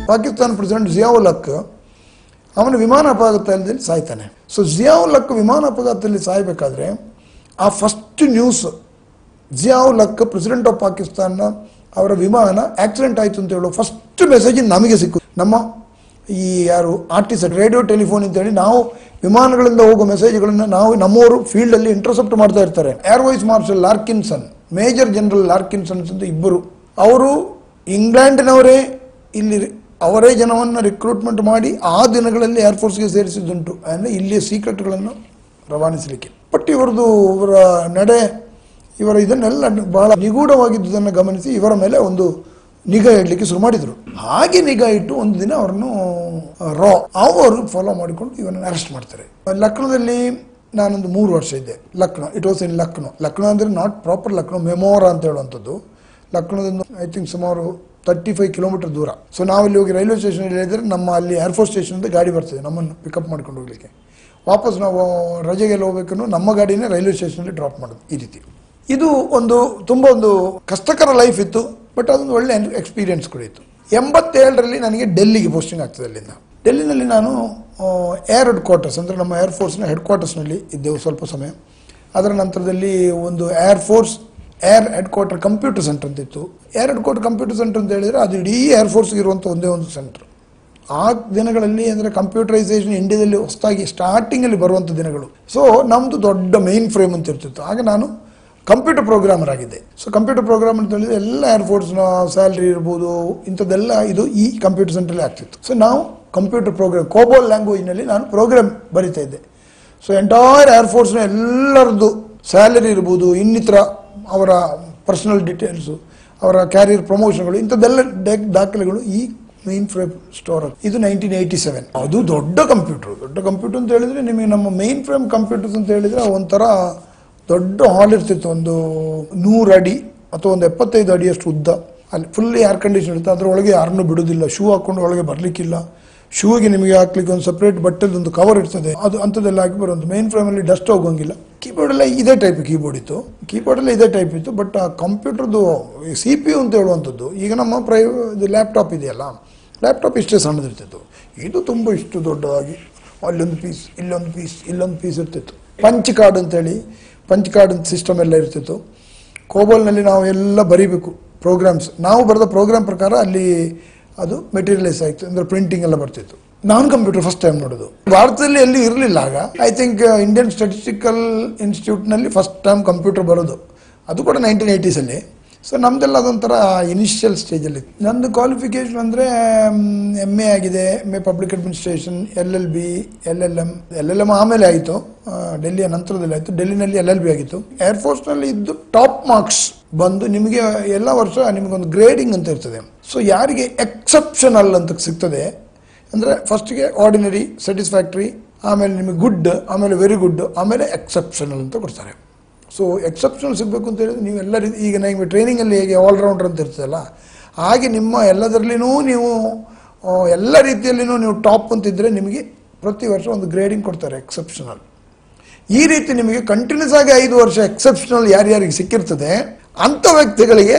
Pakistan president ಜಿಯಾವುಲ್ ಹಕ್ ಅವನ ವಿಮಾನ ಅಪಘಾತದಲ್ಲಿ ಸಾಯ್ತಾನೆ ಸೊ ಜಿಯಾವುಲ್ ಹಕ್ ವಿಮಾನ ಅಪಘಾತದಲ್ಲಿ ಸಾಯಬೇಕಾದ್ರೆ ಆ first news Ziaul Haq president of Pakistan ಅವರ ವಿಮಾನ ಆಕ್ಸಿಡೆಂಟ್ ಆಯಿತು ಅಂತ ಹೇಳೋ ಫಸ್ಟ್ ಮೆಸೇಜ್ ನಮಗೆ ಸಿಕ್ಕು ನಮ್ಮ ಈ ಯಾರು ಆರ್ಟಿಸ್ಟ್ ರೇಡಿಯೋ ಟೆಲಿಫೋನ್ ಅಂತೇಳಿ ನಾವು ವಿಮಾನಗಳಿಂದ ಹೋಗೋ ಮೆಸೇಜ್ಗಳನ್ನು ನಾವು ನಮ್ಮವರು ಫೀಲ್ಡಲ್ಲಿ ಇಂಟರ್ಸೆಪ್ಟ್ ಮಾಡ್ತಾ ಇರ್ತಾರೆ air vice marshal Larkinson major general Larkinson ಅಂತ ಇಬ್ಬರು ಅವರು ಇಂಗ್ಲೆಂಡ್ನವರೇ ಇಲ್ಲಿ ಅವರೇ ಜನವನ್ನು ರಿಕ್ರೂಟ್ಮೆಂಟ್ ಮಾಡಿ ಆ ದಿನಗಳಲ್ಲಿ ಏರ್ಫೋರ್ಸ್ಗೆ ಸೇರಿಸಿದ್ದುಂಟು ಅಂದರೆ ಇಲ್ಲಿಯ ಸೀಕ್ರೆಟ್ಗಳನ್ನು ರವಾನಿಸಲಿಕ್ಕೆ ಬಟ್ ಇವರದು ಇವರ ನಡೆ ಇವರ ಇದನ್ನೆಲ್ಲ ಬಹಳ ನಿಗೂಢವಾಗಿದ್ದುದನ್ನು ಗಮನಿಸಿ ಇವರ ಮೇಲೆ ಒಂದು ನಿಗಾ ಇಡಲಿಕ್ಕೆ ಶುರು ಮಾಡಿದರು ಹಾಗೆ ನಿಗಾ ಇಟ್ಟು ಒಂದು ದಿನ ಅವರನ್ನು ರಾ ಅವರು ಫಾಲೋ ಮಾಡಿಕೊಂಡು ಇವನನ್ನು ಅರೆಸ್ಟ್ ಮಾಡ್ತಾರೆ ಲಕ್ನೋದಲ್ಲಿ ನಾನೊಂದು ಮೂರು ವರ್ಷ ಇದ್ದೆ Lucknow it was in Lucknow Lucknow ಅಂದರೆ ನಾಟ್ ಪ್ರಾಪರ್ ಲಕ್ನೋ ಮೆಮೋರಾ ಅಂತ ಹೇಳುವಂಥದ್ದು ಲಕ್ನೋದಿಂದ ಐ ಥಿಂಕ್ ಸುಮಾರು ತರ್ಟಿ ಫೈವ್ ಕಿಲೋಮೀಟರ್ ದೂರ ಸೊ ನಾವು ಇಲ್ಲಿ ಹೋಗಿ ರೈಲ್ವೆ ಸ್ಟೇಷನ್ ಹೇಳಿದರೆ ನಮ್ಮ ಅಲ್ಲಿ ಏರ್ಫೋರ್ಸ್ ಸ್ಟೇಷನಿಂದ ಗಾಡಿ ಬರ್ತದೆ ನಮ್ಮನ್ನು ಪಿಕಪ್ ಮಾಡ್ಕೊಂಡು ಹೋಗ್ಲಿಕ್ಕೆ ವಾಪಸ್ ನಾವು ರಜೆಗೆಲ್ಲ ಹೋಗ್ಬೇಕು ನಮ್ಮ ಗಾಡಿನೇ ರೈಲ್ವೆ ಸ್ಟೇಷನಲ್ಲಿ ಡ್ರಾಪ್ ಮಾಡೋದು ಈ ರೀತಿ ಇದು ಒಂದು ತುಂಬ ಒಂದು ಕಷ್ಟಕರ ಲೈಫ್ ಇತ್ತು ಬಟ್ ಅದೊಂದು ಒಳ್ಳೆ ಎಕ್ಸ್ಪೀರಿಯನ್ಸ್ ಕೂಡ ಇತ್ತು ಎಂಬತ್ತೇಳರಲ್ಲಿ ನನಗೆ ಡೆಲ್ಲಿಗೆ ಪೋಸ್ಟಿಂಗ್ ಆಗ್ತದೆ ಅಲ್ಲಿಂದ ಡೆಲ್ಲಿನಲ್ಲಿ ನಾನು ಏರ್ ಹೆಡ್ ಕ್ವಾರ್ಟರ್ಸ್ ಅಂದರೆ ನಮ್ಮ ಏರ್ ಫೋರ್ಸ್ನ ಹೆಡ್ ಕ್ವಾರ್ಟರ್ಸ್ನಲ್ಲಿ ಇದ್ದೆವು ಸ್ವಲ್ಪ ಸಮಯ ಅದರ ನಂತರದಲ್ಲಿ ಒಂದು air force air head quarter computer centre ಅಂತ ಇತ್ತು air head quarter computer centre ಅಂತ ಹೇಳಿದರೆ ಅದು ಇಡೀ ಏರ್ ಫೋರ್ಸ್ಗೆ ಇರುವಂಥ ಒಂದೇ ಒಂದು ಸೆಂಟರ್ ಆ ದಿನಗಳಲ್ಲಿ ಅಂದರೆ ಕಂಪ್ಯೂಟರೈಸೇಷನ್ ಇಂಡಿಯಾದಲ್ಲಿ ಹೊಸದಾಗಿ ಸ್ಟಾರ್ಟಿಂಗಲ್ಲಿ ಬರುವಂಥ ದಿನಗಳು ಸೊ ನಮ್ಮದು ದೊಡ್ಡ ಮೈನ್ ಫ್ರೇಮ್ ಅಂತ ಇರ್ತಿತ್ತು ಆಗ ನಾನು ಕಂಪ್ಯೂಟರ್ ಪ್ರೋಗ್ರಾಮರ್ ಆಗಿದ್ದೆ ಸೊ ಕಂಪ್ಯೂಟರ್ ಪ್ರೋಗ್ರಾಮ್ ಅಂತ ಹೇಳಿದ್ರೆ ಎಲ್ಲ ಏರ್ಫೋರ್ಸ್ನ ಸ್ಯಾಲ್ರಿ ಇರ್ಬೋದು ಇಂಥದ್ದೆಲ್ಲ ಇದು ಈ ಕಂಪ್ಯೂಟರ್ ಸೆಂಟ್ರಲ್ಲಿ ಆಗ್ತಿತ್ತು ಸೊ ನಾವು ಕಂಪ್ಯೂಟರ್ ಪ್ರೋಗ್ರಾಮ್ ಕೋಬೋಲ್ ಲ್ಯಾಂಗ್ವೇಜ್ನಲ್ಲಿ ನಾನು ಪ್ರೋಗ್ರಾಮ್ ಬರಿತಾ ಇದ್ದೆ ಸೊ ಎಂಟೈರ್ ಏರ್ಫೋರ್ಸ್ನ ಎಲ್ಲರದ್ದು ಸ್ಯಾಲರಿ ಇರ್ಬೋದು ಇನ್ನಿತರ ಅವರ ಪರ್ಸನಲ್ ಡೀಟೇಲ್ಸು ಅವರ ಕ್ಯಾರಿಯರ್ ಪ್ರಮೋಷನ್ಗಳು ಇಂಥದ್ದೆಲ್ಲ ಡೇ- ದಾಖಲೆಗಳು ಈ ಮೈನ್ ಫ್ರೇಮ್ ಸ್ಟೋರ್ ಇದು ನೈನ್ಟೀನ್ ಏಯ್ಟಿ ಸೆವೆನ್ ಅದು ದೊಡ್ಡ ಕಂಪ್ಯೂಟರ್ ದೊಡ್ಡ ಕಂಪ್ಯೂಟರ್ ಅಂತ ಹೇಳಿದ್ರೆ ನಿಮಗೆ ನಮ್ಮ ಮೈನ್ ಫ್ರೇಮ್ ಕಂಪ್ಯೂಟರ್ಸ್ ಅಂತ ಹೇಳಿದ್ರೆ ಒಂಥರ ದೊಡ್ಡ ಹಾಲ್ ಇರ್ತಿತ್ತು ಒಂದು ನೂರು ಅಡಿ ಅಥವಾ ಒಂದು ಎಪ್ಪತ್ತೈದು ಅಡಿಯಷ್ಟು ಉದ್ದ ಅಲ್ಲಿ ಫುಲ್ಲಿ ಏರ್ ಕಂಡೀಷನ್ ಇರುತ್ತೆ ಅದರೊಳಗೆ ಯಾರನ್ನೂ ಬಿಡೋದಿಲ್ಲ ಶೂ ಹಾಕೊಂಡು ಒಳಗೆ ಬರಲಿಕ್ಕಿಲ್ಲ ಶೂಗೆ ನಿಮಗೆ ಹಾಕ್ಲಿಕ್ಕೆ ಒಂದು ಸಪ್ರೇಟ್ ಬಟ್ಟೆದು ಒಂದು ಕವರ್ ಇರ್ತದೆ ಅದು ಅಂಥದ್ದೆಲ್ಲ ಹಾಕಿ ಬರುವಂಥ ಮೈನ್ ಫ್ರೇಮಲ್ಲಿ ಡಸ್ಟ್ ಹೋಗೋಂಗಿಲ್ಲ ಕೀಬೋರ್ಡ್ ಎಲ್ಲ ಇದೇ ಟೈಪ್ ಕೀಬೋರ್ಡ್ ಇತ್ತು ಕೀಬೋರ್ಡ್ ಎಲ್ಲ ಇದೇ ಟೈಪ್ ಇತ್ತು ಬಟ್ ಆ ಕಂಪ್ಯೂಟರ್ದು ಸಿ ಪಿ ಯು ಅಂತ ಹೇಳುವಂಥದ್ದು ಈಗ ನಮ್ಮ ಪ್ರೈ ಇದು ಲ್ಯಾಪ್ಟಾಪ್ ಇದೆಯಲ್ಲ ಲ್ಯಾಪ್ಟಾಪ್ ಇಷ್ಟೇ ಸಣ್ಣದಿರ್ತಿತ್ತು ಇದು ತುಂಬ ಇಷ್ಟು ದೊಡ್ಡದಾಗಿ ಅಲ್ಲೊಂದು ಪೀಸ್ ಇಲ್ಲೊಂದು ಪೀಸ್ ಇಲ್ಲೊಂದು ಪೀಸ್ ಇರ್ತಿತ್ತು ಪಂಚ್ ಕಾರ್ಡ್ ಅಂತೇಳಿ ಪಂಚ್ ಕಾರ್ಡ್ ಅಂತ ಸಿಸ್ಟಮ್ ಎಲ್ಲ ಇರ್ತಿತ್ತು ಕೋಬೋಲ್ನಲ್ಲಿ ನಾವು ಎಲ್ಲ ಬರೀಬೇಕು ಪ್ರೋಗ್ರಾಮ್ಸ್ ನಾವು ಬರೆದ ಪ್ರೋಗ್ರಾಮ್ ಪ್ರಕಾರ ಅಲ್ಲಿ ಅದು ಮೆಟೀರಿಯಲೈಸ್ ಆಯಿತು ಅಂದರೆ ಪ್ರಿಂಟಿಂಗ್ ಎಲ್ಲ ಬರ್ತಿತ್ತು ನಾನು ಕಂಪ್ಯೂಟರ್ ಫಸ್ಟ್ ಟೈಮ್ ನೋಡೋದು ಭಾರತದಲ್ಲಿ ಎಲ್ಲಿ ಇರಲಿಲ್ಲ ಆಗ ಐ ಥಿಂಕ್ ಇಂಡಿಯನ್ ಸ್ಟಾಟಿಸ್ಟಿಕಲ್ ಇನ್ಸ್ಟಿಟ್ಯೂಟ್ನಲ್ಲಿ ಫಸ್ಟ್ ಟೈಮ್ ಕಂಪ್ಯೂಟರ್ ಬರೋದು ಅದು ಕೂಡ ನೈನ್ಟೀನ್ ಏಯ್ಟೀಸಲ್ಲಿ ಸೊ ನಮ್ದೆಲ್ಲ ಅದೊಂಥರ ಇನಿಷಿಯಲ್ ಸ್ಟೇಜಲ್ಲಿ ನಂದು ಕ್ವಾಲಿಫಿಕೇಶನ್ ಅಂದರೆ ಎಮ್ ಎ ಆಗಿದೆ M A public administration L L B L L M L L M ಆಮೇಲೆ ಆಯಿತು ಡೆಲ್ಲಿಯ ನಂತರದಲ್ಲಿ ಆಯಿತು ಡೆಲ್ಲಿನಲ್ಲಿ ಎಲ್ ಎಲ್ ಬಿ ಆಗಿತ್ತು ಏರ್ಫೋರ್ಸ್ನಲ್ಲಿ ಇದ್ದು ಟಾಪ್ ಮಾರ್ಕ್ಸ್ ಬಂದು ನಿಮಗೆ ಎಲ್ಲ ವರ್ಷ ನಿಮಗೊಂದು ಗ್ರೇಡಿಂಗ್ ಅಂತ ಇರ್ತದೆ ಸೊ ಯಾರಿಗೆ ಎಕ್ಸೆಪ್ಷನಲ್ ಅಂತ ಸಿಗ್ತದೆ ಅಂದರೆ ಫಸ್ಟಿಗೆ ಆರ್ಡಿನರಿ ಸ್ಯಾಟಿಸ್ಫ್ಯಾಕ್ಟ್ರಿ ಆಮೇಲೆ ನಿಮಗೆ ಗುಡ್ ಆಮೇಲೆ ವೆರಿ ಗುಡ್ ಆಮೇಲೆ ಎಕ್ಸೆಪ್ಷನಲ್ ಅಂತ ಕೊಡ್ತಾರೆ ಸೊ ಎಕ್ಸೆಪ್ಷನಲ್ ಸಿಗಬೇಕು ಅಂತ ಹೇಳಿದ್ರೆ ನೀವು ಎಲ್ಲ ರೀತಿ ಈಗ ನಿಮಗೆ ಟ್ರೈನಿಂಗಲ್ಲಿ ಹೇಗೆ ಆಲ್ರೌಂಡರ್ ಅಂತ ಇರ್ತದಲ್ಲ ಹಾಗೆ ನಿಮ್ಮ ಎಲ್ಲದರಲ್ಲಿನೂ ನೀವು ಆ, ಎಲ್ಲ ರೀತಿಯಲ್ಲಿನೂ ನೀವು ಟಾಪ್ ಅಂತಿದ್ದರೆ ನಿಮಗೆ ಪ್ರತಿ ವರ್ಷ ಒಂದು ಗ್ರೇಡಿಂಗ್ ಕೊಡ್ತಾರೆ ಎಕ್ಸೆಪ್ಷನಲ್ ಈ ರೀತಿ ನಿಮಗೆ ಕಂಟಿನ್ಯೂಸ್ ಆಗಿ ಐದು ವರ್ಷ ಎಕ್ಸೆಪ್ಷನಲ್ ಯಾರ್ಯಾರಿಗೆ ಸಿಕ್ಕಿರ್ತದೆ ಅಂಥ ವ್ಯಕ್ತಿಗಳಿಗೆ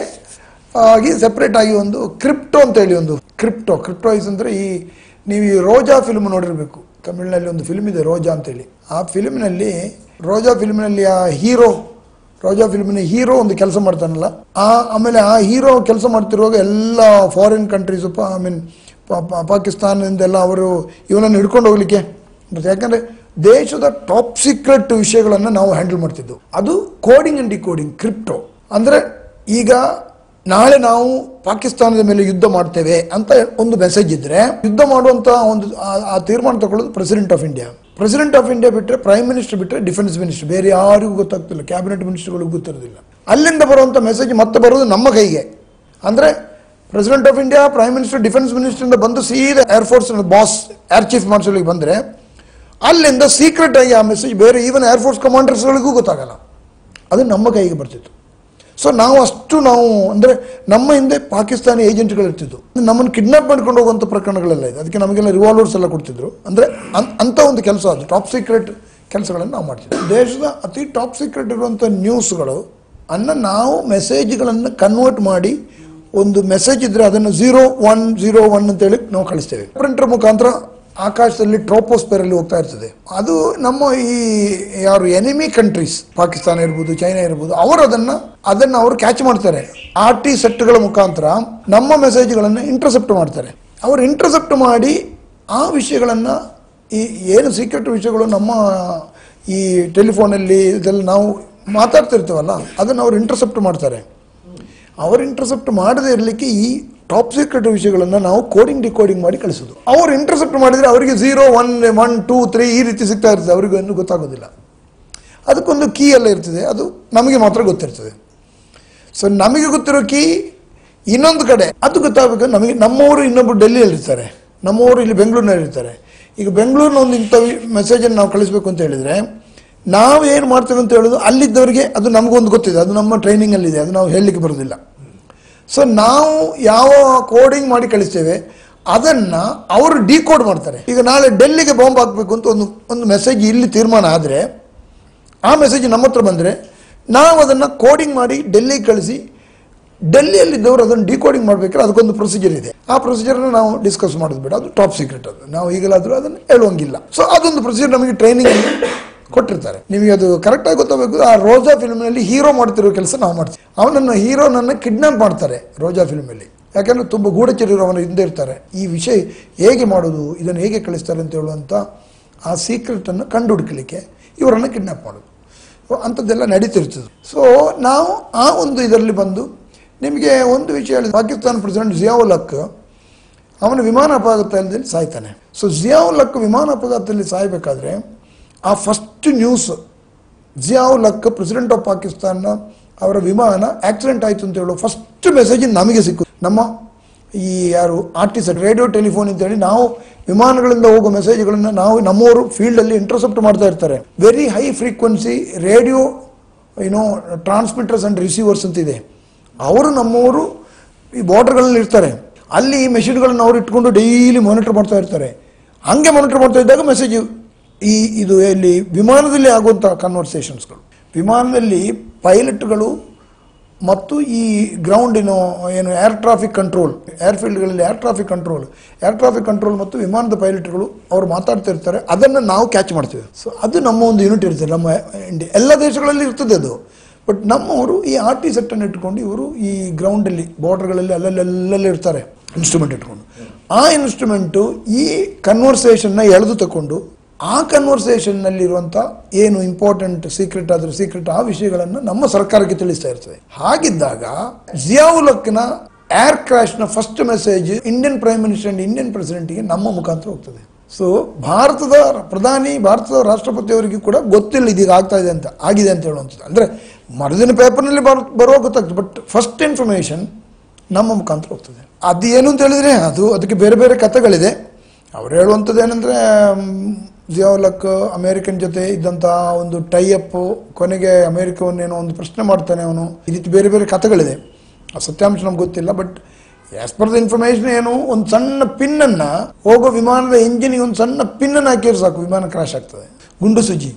ಆಗಿ ಸೆಪ್ರೇಟ್ ಆಗಿ ಒಂದು ಕ್ರಿಪ್ಟೋ ಅಂತ ಹೇಳಿ ಒಂದು ಕ್ರಿಪ್ಟೋ ಕ್ರಿಪ್ಟೋ ಇಸ್ ಅಂದರೆ ಈ ನೀವು ಈ ರೋಜಾ ಫಿಲ್ಮ್ ನೋಡಿರಬೇಕು ತಮಿಳಿನಲ್ಲಿ ಒಂದು ಫಿಲ್ಮ್ ಇದೆ ರೋಜಾ ಅಂತೇಳಿ ಆ ಫಿಲ್ಮ್ನಲ್ಲಿ ರೋಜಾ ಫಿಲ್ಮ್ನಲ್ಲಿ ಆ ಹೀರೋ ರೋಜಾ ಫಿಲ್ಮಿನ ಹೀರೋ ಒಂದು ಕೆಲಸ ಮಾಡ್ತಾನಲ್ಲ ಆ ಆಮೇಲೆ ಆ ಹೀರೋ ಕೆಲಸ ಮಾಡ್ತಿರುವಾಗ ಎಲ್ಲ ಫಾರಿನ್ ಕಂಟ್ರೀಸು ಐ ಮೀನ್ ಪಾಕಿಸ್ತಾನದಿಂದೆಲ್ಲ ಅವರು ಇವನನ್ನು ಹಿಡ್ಕೊಂಡು ಹೋಗ್ಲಿಕ್ಕೆ ಮತ್ತೆ ಯಾಕಂದ್ರೆ ದೇಶದ ಟಾಪ್ ಸೀಕ್ರೆಟ್ ವಿಷಯಗಳನ್ನು ನಾವು ಹ್ಯಾಂಡಲ್ ಮಾಡ್ತಿದ್ದು ಅದು ಕೋಡಿಂಗ್ ಅಂಡ್ ಡಿಕೋಡಿಂಗ್ ಕ್ರಿಪ್ಟೋ ಅಂದ್ರೆ ಈಗ ನಾಳೆ ನಾವು ಪಾಕಿಸ್ತಾನದ ಮೇಲೆ ಯುದ್ಧ ಮಾಡ್ತೇವೆ ಅಂತ ಒಂದು ಮೆಸೇಜ್ ಇದ್ರೆ ಯುದ್ಧ ಮಾಡುವಂತ ಒಂದು ಆ- ಆ ತೀರ್ಮಾನ ತಗೊಳ್ಳೋದು president of India president of India ಬಿಟ್ಟರೆ ಪ್ರೈಮ್ ಮಿನಿಸ್ಟರ್ ಬಿಟ್ಟರೆ ಡಿಫೆನ್ಸ್ ಮಿನಿಸ್ಟರ್ ಬೇರೆ ಯಾರಿಗೂ ಗೊತ್ತಾಗ್ತಿಲ್ಲ ಕ್ಯಾಬಿನೆಟ್ ಮಿನಿಸ್ಟರ್ಗಳಿಗೂ ಗೊತ್ತಿರೋದಿಲ್ಲ ಅಲ್ಲಿಂದ ಬರುವಂಥ ಮೆಸೇಜ್ ಮತ್ತೆ ಬರೋದು ನಮ್ಮ ಕೈಗೆ ಅಂದರೆ president of India prime minister defence minister ಬಂದು ಸೀದಾ ಏರ್ಫೋರ್ಸ್ ಬಾಸ್ ಏರ್ ಚೀಫ್ ಮಾರ್ಷಲ್ಗೆ ಬಂದರೆ ಅಲ್ಲಿಂದ ಸೀಕ್ರೆಟ್ ಆಗಿ ಆ ಮೆಸೇಜ್ ಬೇರೆ ಈವನ್ ಏರ್ಫೋರ್ಸ್ ಕಮಾಂಡರ್ಸ್ಗಳಿಗೂ ಗೊತ್ತಾಗಲ್ಲ ಅದು ನಮ್ಮ ಕೈಗೆ ಬರ್ತಿತ್ತು ಸೊ ನಾವು ಅಷ್ಟು ನಾವು ಅಂದರೆ ನಮ್ಮ ಹಿಂದೆ ಪಾಕಿಸ್ತಾನಿ ಏಜೆಂಟ್ಗಳು ಇರ್ತಿದ್ದು ನಮ್ಮನ್ನು ಕಿಡ್ನಾಪ್ ಮಾಡ್ಕೊಂಡು ಹೋಗುವಂಥ ಪ್ರಕರಣಗಳೆಲ್ಲ ಇದೆ ಅದಕ್ಕೆ ನಮಗೆಲ್ಲ ರಿವಾಲ್ವರ್ಸ್ ಎಲ್ಲ ಕೊಡ್ತಿದ್ರು ಅಂದರೆ ಅನ್ ಅಂಥ ಒಂದು ಕೆಲಸ ಅದು ಟಾಪ್ ಸೀಕ್ರೆಟ್ ಕೆಲಸಗಳನ್ನು ನಾವು ಮಾಡ್ತಿದ್ವಿ ದೇಶದ ಅತಿ ಟಾಪ್ ಸೀಕ್ರೆಟ್ ಇರುವಂಥ ನ್ಯೂಸ್ಗಳು ಅನ್ನ ನಾವು ಮೆಸೇಜ್ಗಳನ್ನು ಕನ್ವರ್ಟ್ ಮಾಡಿ ಒಂದು ಮೆಸೇಜ್ ಇದ್ರೆ ಅದನ್ನು ಝೀರೋ ಒನ್ ಝೀರೋ ಒನ್ ಅಂತೇಳಿ ನಾವು ಕಳಿಸ್ತೇವೆ ಪ್ರಿಂಟರ್ ಮುಖಾಂತರ ಆಕಾಶದಲ್ಲಿ ಟ್ರೋಪೋಸ್ಪೇರ್ ಅಲ್ಲಿ ಹೋಗ್ತಾ ಇರ್ತದೆ ಅದು ನಮ್ಮ ಈ ಯಾರು ಎನಿಮಿ ಕಂಟ್ರೀಸ್ ಪಾಕಿಸ್ತಾನ ಇರ್ಬೋದು ಚೈನಾ ಇರ್ಬೋದು ಅವರು ಅದನ್ನ ಅದನ್ನ ಅವರು ಕ್ಯಾಚ್ ಮಾಡ್ತಾರೆ ಆರ್ ಟಿ ಸೆಟ್ಗಳ ಮುಖಾಂತರ ನಮ್ಮ ಮೆಸೇಜ್ಗಳನ್ನು ಇಂಟರ್ಸೆಪ್ಟ್ ಮಾಡ್ತಾರೆ ಅವರು ಇಂಟರ್ಸೆಪ್ಟ್ ಮಾಡಿ ಆ ವಿಷಯಗಳನ್ನ ಈ ಏನು ಸೀಕ್ರೆಟ್ ವಿಷಯಗಳು ನಮ್ಮ ಈ ಟೆಲಿಫೋನಲ್ಲಿ ಇದೆಲ್ಲ ನಾವು ಮಾತಾಡ್ತಿರ್ತೀವಲ್ಲ ಅದನ್ನು ಅವರು ಇಂಟರ್ಸೆಪ್ಟ್ ಮಾಡ್ತಾರೆ ಅವರು ಇಂಟರ್ಸೆಪ್ಟ್ ಮಾಡದೇ ಇರಲಿಕ್ಕೆ ಈ ಟಾಪ್ ಸೀಕ್ರೆಟ್ ವಿಷಯಗಳನ್ನು ನಾವು ಕೋಡಿಂಗ್ ಡಿಕೋಡಿಂಗ್ ಮಾಡಿ ಕಳಿಸೋದು ಅವ್ರು ಇಂಟರ್ಸೆಪ್ಟ್ ಮಾಡಿದರೆ ಅವರಿಗೆ zero one one two three ಈ ರೀತಿ ಸಿಗ್ತಾ ಇರ್ತದೆ ಅವರಿಗೂ ಇನ್ನೂ ಗೊತ್ತಾಗೋದಿಲ್ಲ ಅದಕ್ಕೊಂದು ಕೀ ಎಲ್ಲ ಇರ್ತದೆ ಅದು ನಮಗೆ ಮಾತ್ರ ಗೊತ್ತಿರ್ತದೆ ಸೊ ನಮಗೆ ಗೊತ್ತಿರೋ ಕೀ ಇನ್ನೊಂದು ಕಡೆ ಅದು ಗೊತ್ತಾಗಬೇಕು ನಮಗೆ ನಮ್ಮವರು ಇನ್ನೊಬ್ಬರು ಡೆಲ್ಲಿಯಲ್ಲಿ ಇರ್ತಾರೆ ನಮ್ಮವರು ಇಲ್ಲಿ ಬೆಂಗಳೂರಿನಲ್ಲಿ ಇರ್ತಾರೆ ಈಗ ಬೆಂಗಳೂರಿನ ಒಂದು ಇಂಥ ಮೆಸೇಜನ್ನು ನಾವು ಕಳಿಸ್ಬೇಕು ಅಂತ ಹೇಳಿದರೆ ನಾವು ಏನು ಮಾಡ್ತೇವೆ ಅಂತ ಹೇಳೋದು ಅಲ್ಲಿದ್ದವರಿಗೆ ಅದು ನಮಗೊಂದು ಗೊತ್ತಿದೆ ಅದು ನಮ್ಮ ಟ್ರೈನಿಂಗಲ್ಲಿದೆ ಅದು ನಾವು ಹೇಳಲಿಕ್ಕೆ ಬರೋದಿಲ್ಲ ಸೊ ನಾವು ಯಾವ ಕೋಡಿಂಗ್ ಮಾಡಿ ಕಳಿಸ್ತೇವೆ ಅದನ್ನು ಅವರು ಡಿಕೋಡ್ ಮಾಡ್ತಾರೆ ಈಗ ನಾಳೆ ಡೆಲ್ಲಿಗೆ ಬಾಂಬ್ ಹಾಕಬೇಕು ಅಂತ ಒಂದು ಒಂದು ಮೆಸೇಜ್ ಇಲ್ಲಿ ತೀರ್ಮಾನ ಆದರೆ ಆ ಮೆಸೇಜ್ ನಮ್ಮ ಹತ್ರ ಬಂದರೆ ನಾವು ಅದನ್ನು ಕೋಡಿಂಗ್ ಮಾಡಿ ಡೆಲ್ಲಿಗೆ ಕಳಿಸಿ ಡೆಲ್ಲಿಯಲ್ಲಿದ್ದವರು ಅದನ್ನು ಡಿಕೋಡಿಂಗ್ ಮಾಡಬೇಕಾದ್ರೆ ಅದಕ್ಕೊಂದು ಪ್ರೊಸೀಜರ್ ಇದೆ ಆ ಪ್ರೊಸೀಜರ್ನ ನಾವು ಡಿಸ್ಕಸ್ ಮಾಡೋದು ಬೇಡ ಅದು ಟಾಪ್ ಸೀಕ್ರೆಟ್ ಅದು ನಾವು ಈಗಲಾದರೂ ಅದನ್ನು ಹೇಳುವಂಗಿಲ್ಲ ಸೊ ಅದೊಂದು ಪ್ರೊಸೀಜರ್ ನಮಗೆ ಟ್ರೈನಿಂಗ್ ಕೊಟ್ಟಿರ್ತಾರೆ ನಿಮಗೆ ಅದು ಕರೆಕ್ಟಾಗಿ ಗೊತ್ತಾಗಬೇಕು ಆ ರೋಜಾ ಫಿಲ್ಮ್ನಲ್ಲಿ ಹೀರೋ ಮಾಡ್ತಿರೋ ಕೆಲಸ ನಾವು ಮಾಡ್ತೀವಿ ಅವನನ್ನು ಹೀರೋನನ್ನು ಕಿಡ್ನಾಪ್ ಮಾಡ್ತಾರೆ ರೋಜಾ ಫಿಲ್ಮಲ್ಲಿ ಯಾಕೆಂದರೆ ತುಂಬ ಗೂಢಚರ್ಯರು ಅವನ ಹಿಂದೆ ಇರ್ತಾರೆ ಈ ವಿಷಯ ಹೇಗೆ ಮಾಡೋದು ಇದನ್ನು ಹೇಗೆ ಕಳಿಸ್ತಾರೆ ಅಂತ ಹೇಳುವಂಥ ಆ ಸೀಕ್ರೆಟನ್ನು ಕಂಡು ಹುಡುಕಲಿಕ್ಕೆ ಇವರನ್ನು ಕಿಡ್ನಾಪ್ ಮಾಡೋದು ಅಂಥದ್ದೆಲ್ಲ ನಡೀತಿರ್ತದೆ ಸೊ ನಾವು ಆ ಒಂದು ಇದರಲ್ಲಿ ಬಂದು ನಿಮಗೆ ಒಂದು ವಿಷಯ ಹೇಳಿ ಪಾಕಿಸ್ತಾನ ಪ್ರೆಸಿಡೆಂಟ್ ಜಿಯಾವುಲ್ ಹಕ್ ಅವನ ವಿಮಾನ ಅಪಘಾತದಲ್ಲಿ ಸಾಯ್ತಾನೆ ಸೊ ಜಿಯಾವುಲ್ ಹಕ್ ವಿಮಾನ ಅಪಘಾತದಲ್ಲಿ ಸಾಯಬೇಕಾದ್ರೆ ಆ first news Ziaul Haq president of Pakistan ಅವರ ವಿಮಾನ ಆಕ್ಸಿಡೆಂಟ್ ಆಯಿತು ಅಂತ ಹೇಳೋ ಫಸ್ಟ್ ಮೆಸೇಜ್ ನಮಗೆ ಸಿಕ್ಕು ನಮ್ಮ ಈ ಯಾರು ಆರ್ಟಿಸ್ಟ್ ರೇಡಿಯೋ ಟೆಲಿಫೋನ್ ಅಂತೇಳಿ ನಾವು ವಿಮಾನಗಳಿಂದ ಹೋಗೋ ಮೆಸೇಜ್ಗಳನ್ನು ನಾವು ನಮ್ಮವರು ಫೀಲ್ಡಲ್ಲಿ ಇಂಟರ್ಸೆಪ್ಟ್ ಮಾಡ್ತಾ ಇರ್ತಾರೆ ವೆರಿ ಹೈ ಫ್ರೀಕ್ವೆನ್ಸಿ ರೇಡಿಯೋ ಏನೋ ಟ್ರಾನ್ಸ್ಮಿಟರ್ಸ್ ಆ್ಯಂಡ್ ರಿಸೀವರ್ಸ್ ಅಂತ ಇದೆ ಅವರು ನಮ್ಮವರು ಈ ಬಾರ್ಡರ್ಗಳಲ್ಲಿ ಇರ್ತಾರೆ ಅಲ್ಲಿ ಈ ಮೆಷಿನ್ಗಳನ್ನು ಅವರು ಇಟ್ಕೊಂಡು ಡೈಲಿ ಮಾನಿಟರ್ ಮಾಡ್ತಾ ಇರ್ತಾರೆ ಹಂಗೆ ಮಾನಿಟರ್ ಮಾಡ್ತಾ ಇದ್ದಾಗ ಮೆಸೇಜ್ ಈ ಇದು ಇಲ್ಲಿ ವಿಮಾನದಲ್ಲಿ ಆಗುವಂಥ ಕನ್ವರ್ಸೇಷನ್ಸ್ಗಳು ವಿಮಾನದಲ್ಲಿ ಪೈಲಟ್ಗಳು ಮತ್ತು ಈ ಗ್ರೌಂಡಿನ ಏನು ಏರ್ ಟ್ರಾಫಿಕ್ ಕಂಟ್ರೋಲ್ ಏರ್ಫೀಲ್ಡ್ಗಳಲ್ಲಿ air traffic control air traffic control ಮತ್ತು ವಿಮಾನದ ಪೈಲಟ್ಗಳು ಅವರು ಮಾತಾಡ್ತಾ ಇರ್ತಾರೆ ಅದನ್ನು ನಾವು ಕ್ಯಾಚ್ ಮಾಡ್ತೇವೆ ಸೊ ಅದು ನಮ್ಮ ಒಂದು ಯೂನಿಟ್ ಇರ್ತದೆ ನಮ್ಮ ಇಂಡಿಯಾ ಎಲ್ಲ ದೇಶಗಳಲ್ಲಿ ಇರ್ತದೆ ಅದು ಬಟ್ ನಮ್ಮವರು ಈ ಆರ್ ಟಿ ಸೆಟ್ಟನ್ನು ಇಟ್ಕೊಂಡು ಇವರು ಈ ಗ್ರೌಂಡಲ್ಲಿ ಬಾರ್ಡರ್ಗಳಲ್ಲಿ ಅಲ್ಲಲ್ಲೆಲ್ಲ ಇರ್ತಾರೆ ಇನ್ಸ್ಟ್ರೂಮೆಂಟ್ ಇಟ್ಕೊಂಡು ಆ ಇನ್ಸ್ಟ್ರೂಮೆಂಟು ಈ ಕನ್ವರ್ಸೇಷನ್ನ ಎಳೆದು ತಗೊಂಡು ಆ ಕನ್ವರ್ಸೇಷನ್ನಲ್ಲಿರುವಂಥ ಏನು ಇಂಪಾರ್ಟೆಂಟ್ ಸೀಕ್ರೆಟ್ ಆದರೂ ಸೀಕ್ರೆಟ್ ಆ ವಿಷಯಗಳನ್ನು ನಮ್ಮ ಸರ್ಕಾರಕ್ಕೆ ತಿಳಿಸ್ತಾ ಇರ್ತದೆ ಹಾಗಿದ್ದಾಗ ಜಿಯಾವುಲಕ್ನ ಏರ್ ಕ್ರಾಶ್ನ first message Indian prime minister and Indian ಪ್ರೆಸಿಡೆಂಟ್ಗೆ ನಮ್ಮ ಮುಖಾಂತರ ಹೋಗ್ತದೆ ಸೊ ಭಾರತದ ಪ್ರಧಾನಿ ಭಾರತದ ರಾಷ್ಟ್ರಪತಿಯವರಿಗೂ ಕೂಡ ಗೊತ್ತಿಲ್ಲ ಇದೀಗ ಆಗ್ತಾ ಇದೆ ಅಂತ ಆಗಿದೆ ಅಂತ ಹೇಳುವಂಥದ್ದು ಅಂದರೆ ಮರುದಿನ ಪೇಪರ್ನಲ್ಲಿ ಬರ್ ಬರುವಾಗ ಗೊತ್ತಾಗ್ತದೆ ಬಟ್ ಫಸ್ಟ್ ಇನ್ಫಾರ್ಮೇಷನ್ ನಮ್ಮ ಮುಖಾಂತರ ಹೋಗ್ತದೆ ಅದು ಏನು ಅಂತ ಹೇಳಿದ್ರೆ ಅದು ಅದಕ್ಕೆ ಬೇರೆ ಬೇರೆ ಕಥೆಗಳಿದೆ ಅವ್ರು ಹೇಳುವಂಥದ್ದು ಏನಂದರೆ ಜಿಯಾವುಲಕ್ ಅಮೇರಿಕನ್ ಜೊತೆ ಇದ್ದಂಥ ಒಂದು ಟೈ ಅಪ್ ಕೊನೆಗೆ ಅಮೇರಿಕವನ್ನೇನೋ ಒಂದು ಪ್ರಶ್ನೆ ಮಾಡ್ತಾನೆ ಅವನು ಈ ರೀತಿ ಬೇರೆ ಬೇರೆ ಕಥೆಗಳಿದೆ ಆ ಸತ್ಯಾಂಶ ನಮ್ಗೆ ಗೊತ್ತಿಲ್ಲ but as per the information ಏನು ಒಂದು ಸಣ್ಣ ಪಿನ್ನನ್ನು ಹೋಗೋ ವಿಮಾನದ ಇಂಜಿನಿಗೆ ಒಂದು ಸಣ್ಣ ಪಿನ್ನನ್ನು ಹಾಕಿದ್ರೆ ಸಾಕು ವಿಮಾನ ಕ್ರಾಶ್ ಆಗ್ತದೆ ಗುಂಡು ಸೂಜಿ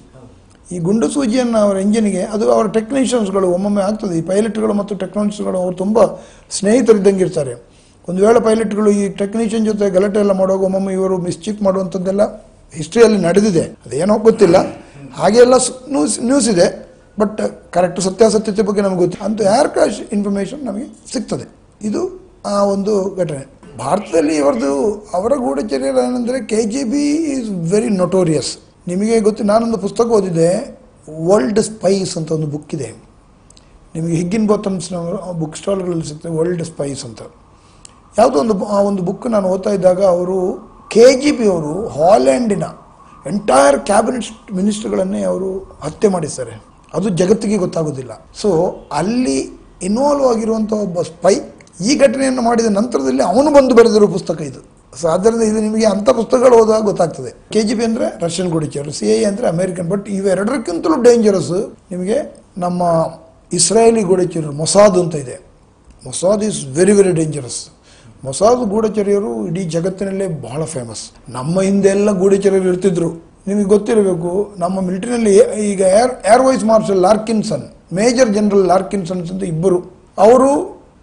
ಈ ಗುಂಡು ಸೂಜಿಯನ್ನು ಅವರ ಇಂಜಿನಿಗೆ ಅದು ಅವರ ಟೆಕ್ನಿಷಿಯನ್ಸ್ಗಳು ಒಮ್ಮೊಮ್ಮೆ ಆಗ್ತದೆ ಈ ಪೈಲಟ್ಗಳು ಮತ್ತು ಟೆಕ್ನಾಲಜಿಸ್ಗಳು ಅವರು ತುಂಬ ಸ್ನೇಹಿತರಿದ್ದಂಗೆ ಇರ್ತಾರೆ ಒಂದು ವೇಳೆ ಪೈಲಟ್ಗಳು ಈ ಟೆಕ್ನಿಷಿಯನ್ ಜೊತೆ ಗಲಾಟೆ ಎಲ್ಲ ಮಾಡುವಾಗ ಒಮ್ಮೊಮ್ಮೆ ಇವರು ಮಿಸ್ಚೀಫ್ ಮಾಡುವಂಥದ್ದೆಲ್ಲ ಹಿಸ್ಟ್ರಿಯಲ್ಲಿ ನಡೆದಿದೆ ಅದೇನೋ ಗೊತ್ತಿಲ್ಲ ಹಾಗೆ ಎಲ್ಲ ನ್ಯೂಸ್ ನ್ಯೂಸ್ ಇದೆ ಬಟ್ ಕರೆಕ್ಟ್ ಸತ್ಯಾಸತ್ಯತೆ ಬಗ್ಗೆ ನಮಗೆ ಗೊತ್ತಿಲ್ಲ ಅಂತೂ ಏರ್ ಕ್ರಾಶ್ ಇನ್ಫಾರ್ಮೇಷನ್ ನಮಗೆ ಸಿಗ್ತದೆ ಇದು ಆ ಒಂದು ಘಟನೆ ಭಾರತದಲ್ಲಿ ಇವರದು ಅವರ ಗೂಢಚರ್ಯ ಏನಂದರೆ K G B is very notorious ನಿಮಗೆ ಗೊತ್ತು ನಾನೊಂದು ಪುಸ್ತಕ ಓದಿದ್ದೆ ವರ್ಲ್ಡ್ ಸ್ಪೈಸ್ ಅಂತ ಒಂದು ಬುಕ್ ಇದೆ ನಿಮಗೆ ಹಿಗ್ಗಿನ್ ಬಾತಮ್ಸ್ನ ಬುಕ್ ಸ್ಟಾಲ್ಗಳಲ್ಲಿ ಸಿಗ್ತದೆ ವರ್ಲ್ಡ್ ಸ್ಪೈಸ್ ಅಂತ ಯಾವುದೋ ಒಂದು ಆ ಒಂದು ಬುಕ್ ನಾನು ಓದ್ತಾ ಇದ್ದಾಗ ಅವರು ಕೆ ಜಿ ಬಿ ಅವರು ಹಾಲೆಂಡಿನ ಎಂಟೈರ್ ಕ್ಯಾಬಿನೆಟ್ ಮಿನಿಸ್ಟರ್ಗಳನ್ನೇ ಅವರು ಹತ್ಯೆ ಮಾಡಿದ್ದಾರೆ ಅದು ಜಗತ್ತಿಗೆ ಗೊತ್ತಾಗೋದಿಲ್ಲ ಸೊ ಅಲ್ಲಿ ಇನ್ವಾಲ್ವ್ ಆಗಿರುವಂಥ ಒಬ್ಬ ಸ್ಪೈ ಈ ಘಟನೆಯನ್ನು ಮಾಡಿದ ನಂತರದಲ್ಲಿ ಅವನು ಬಂದು ಬರೆದಿರೋ ಪುಸ್ತಕ ಇದು ಸೊ ಆದ್ದರಿಂದ ಇದು ನಿಮಗೆ ಅಂಥ ಪುಸ್ತಕಗಳು ಓದುವಾಗ ಗೊತ್ತಾಗ್ತದೆ ಕೆ ಜಿ ಬಿ ಅಂದರೆ ರಷ್ಯನ್ ಗುಡಿಚರು ಸಿ ಐ ಅಂದರೆ ಅಮೇರಿಕನ್ ಬಟ್ ಇವೆರಡಕ್ಕಿಂತಲೂ ಡೇಂಜರಸ್ ನಿಮಗೆ ನಮ್ಮ ಇಸ್ರಾಯೇಲಿ ಗೂಢಚರ್ಯರು ಮೊಸಾದ್ ಅಂತ ಇದೆ Mossad is very very dangerous Mossad ಗೂಢಚರ್ಯರು ಇಡೀ ಜಗತ್ತಿನಲ್ಲೇ ಬಹಳ ಫೇಮಸ್ ನಮ್ಮ ಹಿಂದೆ ಎಲ್ಲ ಗೂಢಚರ್ಯರು ಇರ್ತಿದ್ರು ನಿಮಗೆ ಗೊತ್ತಿರಬೇಕು ನಮ್ಮ ಮಿಲಿಟರಿನಲ್ಲಿ ಈಗ air air vice marshal Larkinson major general Larkinsons ಅಂತ ಇಬ್ಬರು ಅವರು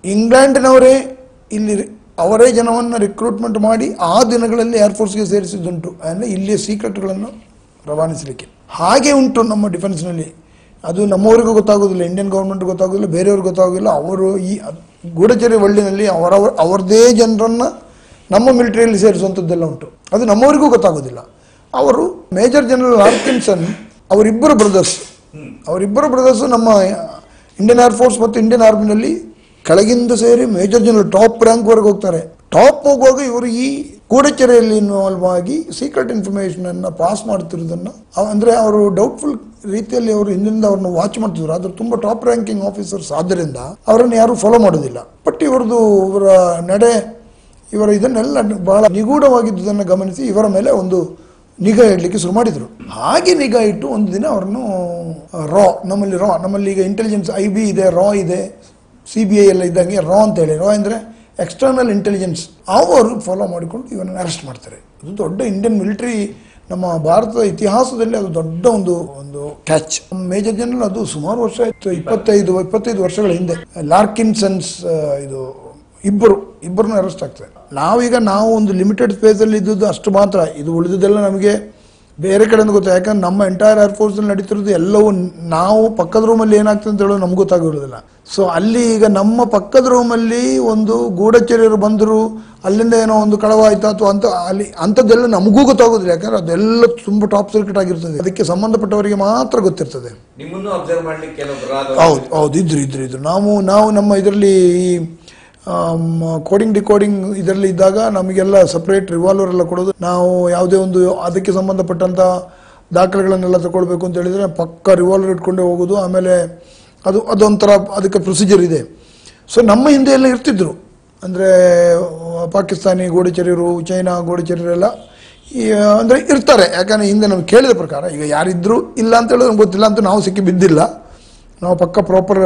ಇಂಗ್ಲೆಂಡಿನವರೇ ಇಲ್ಲಿ ಅವರೇ ಜನವನ್ನು ರಿಕ್ರೂಟ್ಮೆಂಟ್ ಮಾಡಿ ಆ ದಿನಗಳಲ್ಲಿ ಏರ್ಫೋರ್ಸ್ಗೆ ಸೇರಿಸಿದ್ದುಂಟು ಅಂದರೆ ಇಲ್ಲಿಯ ಸೀಕ್ರೆಟ್ಗಳನ್ನು ರವಾನಿಸಲಿಕ್ಕೆ ಹಾಗೆ ಉಂಟು ನಮ್ಮ ಡಿಫೆನ್ಸ್ನಲ್ಲಿ ಅದು ನಮ್ಮವರಿಗೂ ಗೊತ್ತಾಗೋದಿಲ್ಲ ಇಂಡಿಯನ್ ಗೌರ್ಮೆಂಟ್ ಗೊತ್ತಾಗೋದಿಲ್ಲ ಬೇರೆಯವ್ರಿಗೆ ಗೊತ್ತಾಗೋದಿಲ್ಲ ಅವರು ಈ ಗೂಢಚರ್ಯ ಒಳ್ಳಿನಲ್ಲಿ ಅವರವರ ಅವರದೇ ಜನರನ್ನು ನಮ್ಮ ಮಿಲಿಟರಿಯಲ್ಲಿ ಸೇರಿಸುವಂಥದ್ದೆಲ್ಲ ಉಂಟು ಅದು ನಮ್ಮವರಿಗೂ ಗೊತ್ತಾಗೋದಿಲ್ಲ ಅವರು ಮೇಜರ್ ಜನರಲ್ ಹಾರ್ಕಿನ್ಸನ್ ಅವರಿಬ್ಬರು ಬ್ರದರ್ಸ್ ಅವರಿಬ್ಬರು ಬ್ರದರ್ಸ್ ನಮ್ಮ ಇಂಡಿಯನ್ ಏರ್ಫೋರ್ಸ್ ಮತ್ತು ಇಂಡಿಯನ್ ಆರ್ಮಿನಲ್ಲಿ ಕೆಳಗಿಂದ ಸೇರಿ ಮೇಜರ್ ಜನರಲ್ ಟಾಪ್ ರ್ಯಾಂಕ್ವರೆಗೆ ಹೋಗ್ತಾರೆ ಟಾಪ್ ಹೋಗುವಾಗ ಇವರು ಈ ಗೂಢಚರ್ಯಲ್ಲಿ ಇನ್ವಾಲ್ವ್ ಆಗಿ ಸೀಕ್ರೆಟ್ ಇನ್ಫಾರ್ಮೇಶನ್ ಅನ್ನ ಪಾಸ್ ಮಾಡ್ತಿರೋದನ್ನ ಅವ- ಅಂದ್ರೆ ಅವರು ಡೌಟ್ಫುಲ್ ರೀತಿಯಲ್ಲಿ ಅವರು ಹಿಂದಿನಿಂದ ಅವ್ರನ್ನ ವಾಚ್ ಮಾಡ್ತಿದ್ರು ಆದ್ರೆ ತುಂಬಾ ಟಾಪ್ ರ್ಯಾಂಕಿಂಗ್ ಆಫೀಸರ್ಸ್ ಆದ್ದರಿಂದ ಅವರನ್ನು ಯಾರು ಫಾಲೋ ಮಾಡೋದಿಲ್ಲ ಬಟ್ ಇವರದು ಇವರ ನಡೆ ಇವರ ಇದನ್ನೆಲ್ಲ ಬಹಳ ನಿಗೂಢವಾಗಿದ್ದುದನ್ನು ಗಮನಿಸಿ ಇವರ ಮೇಲೆ ಒಂದು ನಿಗಾ ಇಡಲಿಕ್ಕೆ ಶುರು ಮಾಡಿದರು ಹಾಗೆ ನಿಗಾ ಇಟ್ಟು ಒಂದು ದಿನ ಅವರನ್ನು ರಾ ನಮ್ಮಲ್ಲಿ ರಾ ನಮ್ಮಲ್ಲಿ ಈಗ ಇಂಟೆಲಿಜೆನ್ಸ್ ಐ ಬಿ ಇದೆ ರಾ ಇದೆ ಸಿ ಬಿ ಐ ಎಲ್ಲ ಇದ್ದಂಗೆ ರಾ ಅಂತ ಹೇಳಿ ರಾ ಅಂದರೆ ಎಕ್ಸ್ಟರ್ನಲ್ ಇಂಟೆಲಿಜೆನ್ಸ್ ಅವರು ಫಾಲೋ ಮಾಡಿಕೊಂಡು ಇವನನ್ನು ಅರೆಸ್ಟ್ ಮಾಡ್ತಾರೆ ಅದು ದೊಡ್ಡ ಇಂಡಿಯನ್ ಮಿಲಿಟರಿ ನಮ್ಮ ಭಾರತದ ಇತಿಹಾಸದಲ್ಲಿ ಅದು ದೊಡ್ಡ ಒಂದು ಒಂದು ಕ್ಯಾಚ್ ಮೇಜರ್ ಜನರಲ್ ಅದು ಸುಮಾರು ವರ್ಷ ಆಯ್ತು ಇಪ್ಪತ್ತೈದು ಇಪ್ಪತ್ತೈದು ವರ್ಷಗಳ ಹಿಂದೆ ಲಾರ್ಕಿನ್ಸನ್ಸ್ ಆ, ಇದು ಇಬ್ಬರು ಇಬ್ಬರನ್ನ ಅರೆಸ್ಟ್ ಆಗ್ತಾರೆ ನಾವೀಗ ನಾವು ಒಂದು ಲಿಮಿಟೆಡ್ ಸ್ಪೇಸಲ್ಲಿ ಇದ್ದದ್ದು ಅಷ್ಟು ಮಾತ್ರ ಇದು ಉಳಿದದೆಲ್ಲ ನಮಗೆ ಬೇರೆ ಕಡೆಯಿಂದ ಗೊತ್ತು ಯಾಕಂದ್ರೆ ನಮ್ಮ ಎಂಟೈರ್ ಏರ್ಫೋರ್ಸಲ್ಲಿ ನಡೀತಿರೋದು ಎಲ್ಲವೂ ನಾವು ಪಕ್ಕದ ರೂಮಲ್ಲಿ ಏನಾಗ್ತದೆ ಅಂತ ಹೇಳೋದು ನಮ್ಗೆ ಗೊತ್ತಾಗಿರೋದಿಲ್ಲ ಸೊ ಅಲ್ಲಿ ಈಗ ನಮ್ಮ ಪಕ್ಕದ ರೂಮಲ್ಲಿ ಒಂದು ಗೂಢಚರ್ಯರು ಬಂದರು ಅಲ್ಲಿಂದ ಏನೋ ಒಂದು ಕಳವ ಆಯ್ತಾ ಅಥವಾ ಅಂತ ಅಲ್ಲಿ ಅಂಥದ್ದೆಲ್ಲ ನಮಗೂ ಗೊತ್ತಾಗೋದಿಲ್ಲ ಯಾಕಂದ್ರೆ ಅದೆಲ್ಲ ತುಂಬ ಟಾಪ್ ಸೀಕ್ರೆಟ್ ಆಗಿರ್ತದೆ ಅದಕ್ಕೆ ಸಂಬಂಧಪಟ್ಟವರಿಗೆ ಮಾತ್ರ ಗೊತ್ತಿರ್ತದೆ ನಿಮ್ಮನ್ನು ಅಬ್ಸರ್ವ್ ಮಾಡ್ಲಿಕ್ಕೆ ಕೆಲವೊಬ್ರು ಹೌದು ಹೌದು ಇದ್ರು ಇದ್ರು ಇದ್ರು ನಾವು ನಾವು ನಮ್ಮ ಇದರಲ್ಲಿ ಈ ಕೋಡಿಂಗ್ ಡಿಕೋಡಿಂಗ್ ಇದರಲ್ಲಿ ಇದ್ದಾಗ ನಮಗೆಲ್ಲ ಸಪ್ರೇಟ್ ರಿವಾಲ್ವರ್ ಎಲ್ಲ ಕೊಡೋದು ನಾವು ಯಾವುದೇ ಒಂದು ಅದಕ್ಕೆ ಸಂಬಂಧಪಟ್ಟಂಥ ದಾಖಲೆಗಳನ್ನೆಲ್ಲ ತಗೊಳ್ಬೇಕು ಅಂತ ಹೇಳಿದ್ರೆ ಪಕ್ಕ ರಿವಾಲ್ವರ್ ಇಟ್ಕೊಂಡೇ ಹೋಗೋದು ಆಮೇಲೆ ಅದು ಅದೊಂಥರ ಅದಕ್ಕೆ ಪ್ರೊಸೀಜರ್ ಇದೆ ಸೊ ನಮ್ಮ ಹಿಂದೆ ಎಲ್ಲ ಇರ್ತಿದ್ರು ಅಂದರೆ ಪಾಕಿಸ್ತಾನಿ ಗೂಢಚರ್ಯರು ಚೈನಾ ಗೂಢಚರ್ಯರೆಲ್ಲ ಈ ಅಂದರೆ ಇರ್ತಾರೆ ಯಾಕಂದರೆ ಹಿಂದೆ ನಮ್ಗೆ ಕೇಳಿದ ಪ್ರಕಾರ ಈಗ ಯಾರಿದ್ರು ಇಲ್ಲ ಅಂತ ಹೇಳೋದು ನಮ್ಗೆ ಗೊತ್ತಿಲ್ಲ ಅಂತ ನಾವು ಸಿಕ್ಕಿ ಬಿದ್ದಿಲ್ಲ ನಾವು ಪಕ್ಕ ಪ್ರಾಪರ್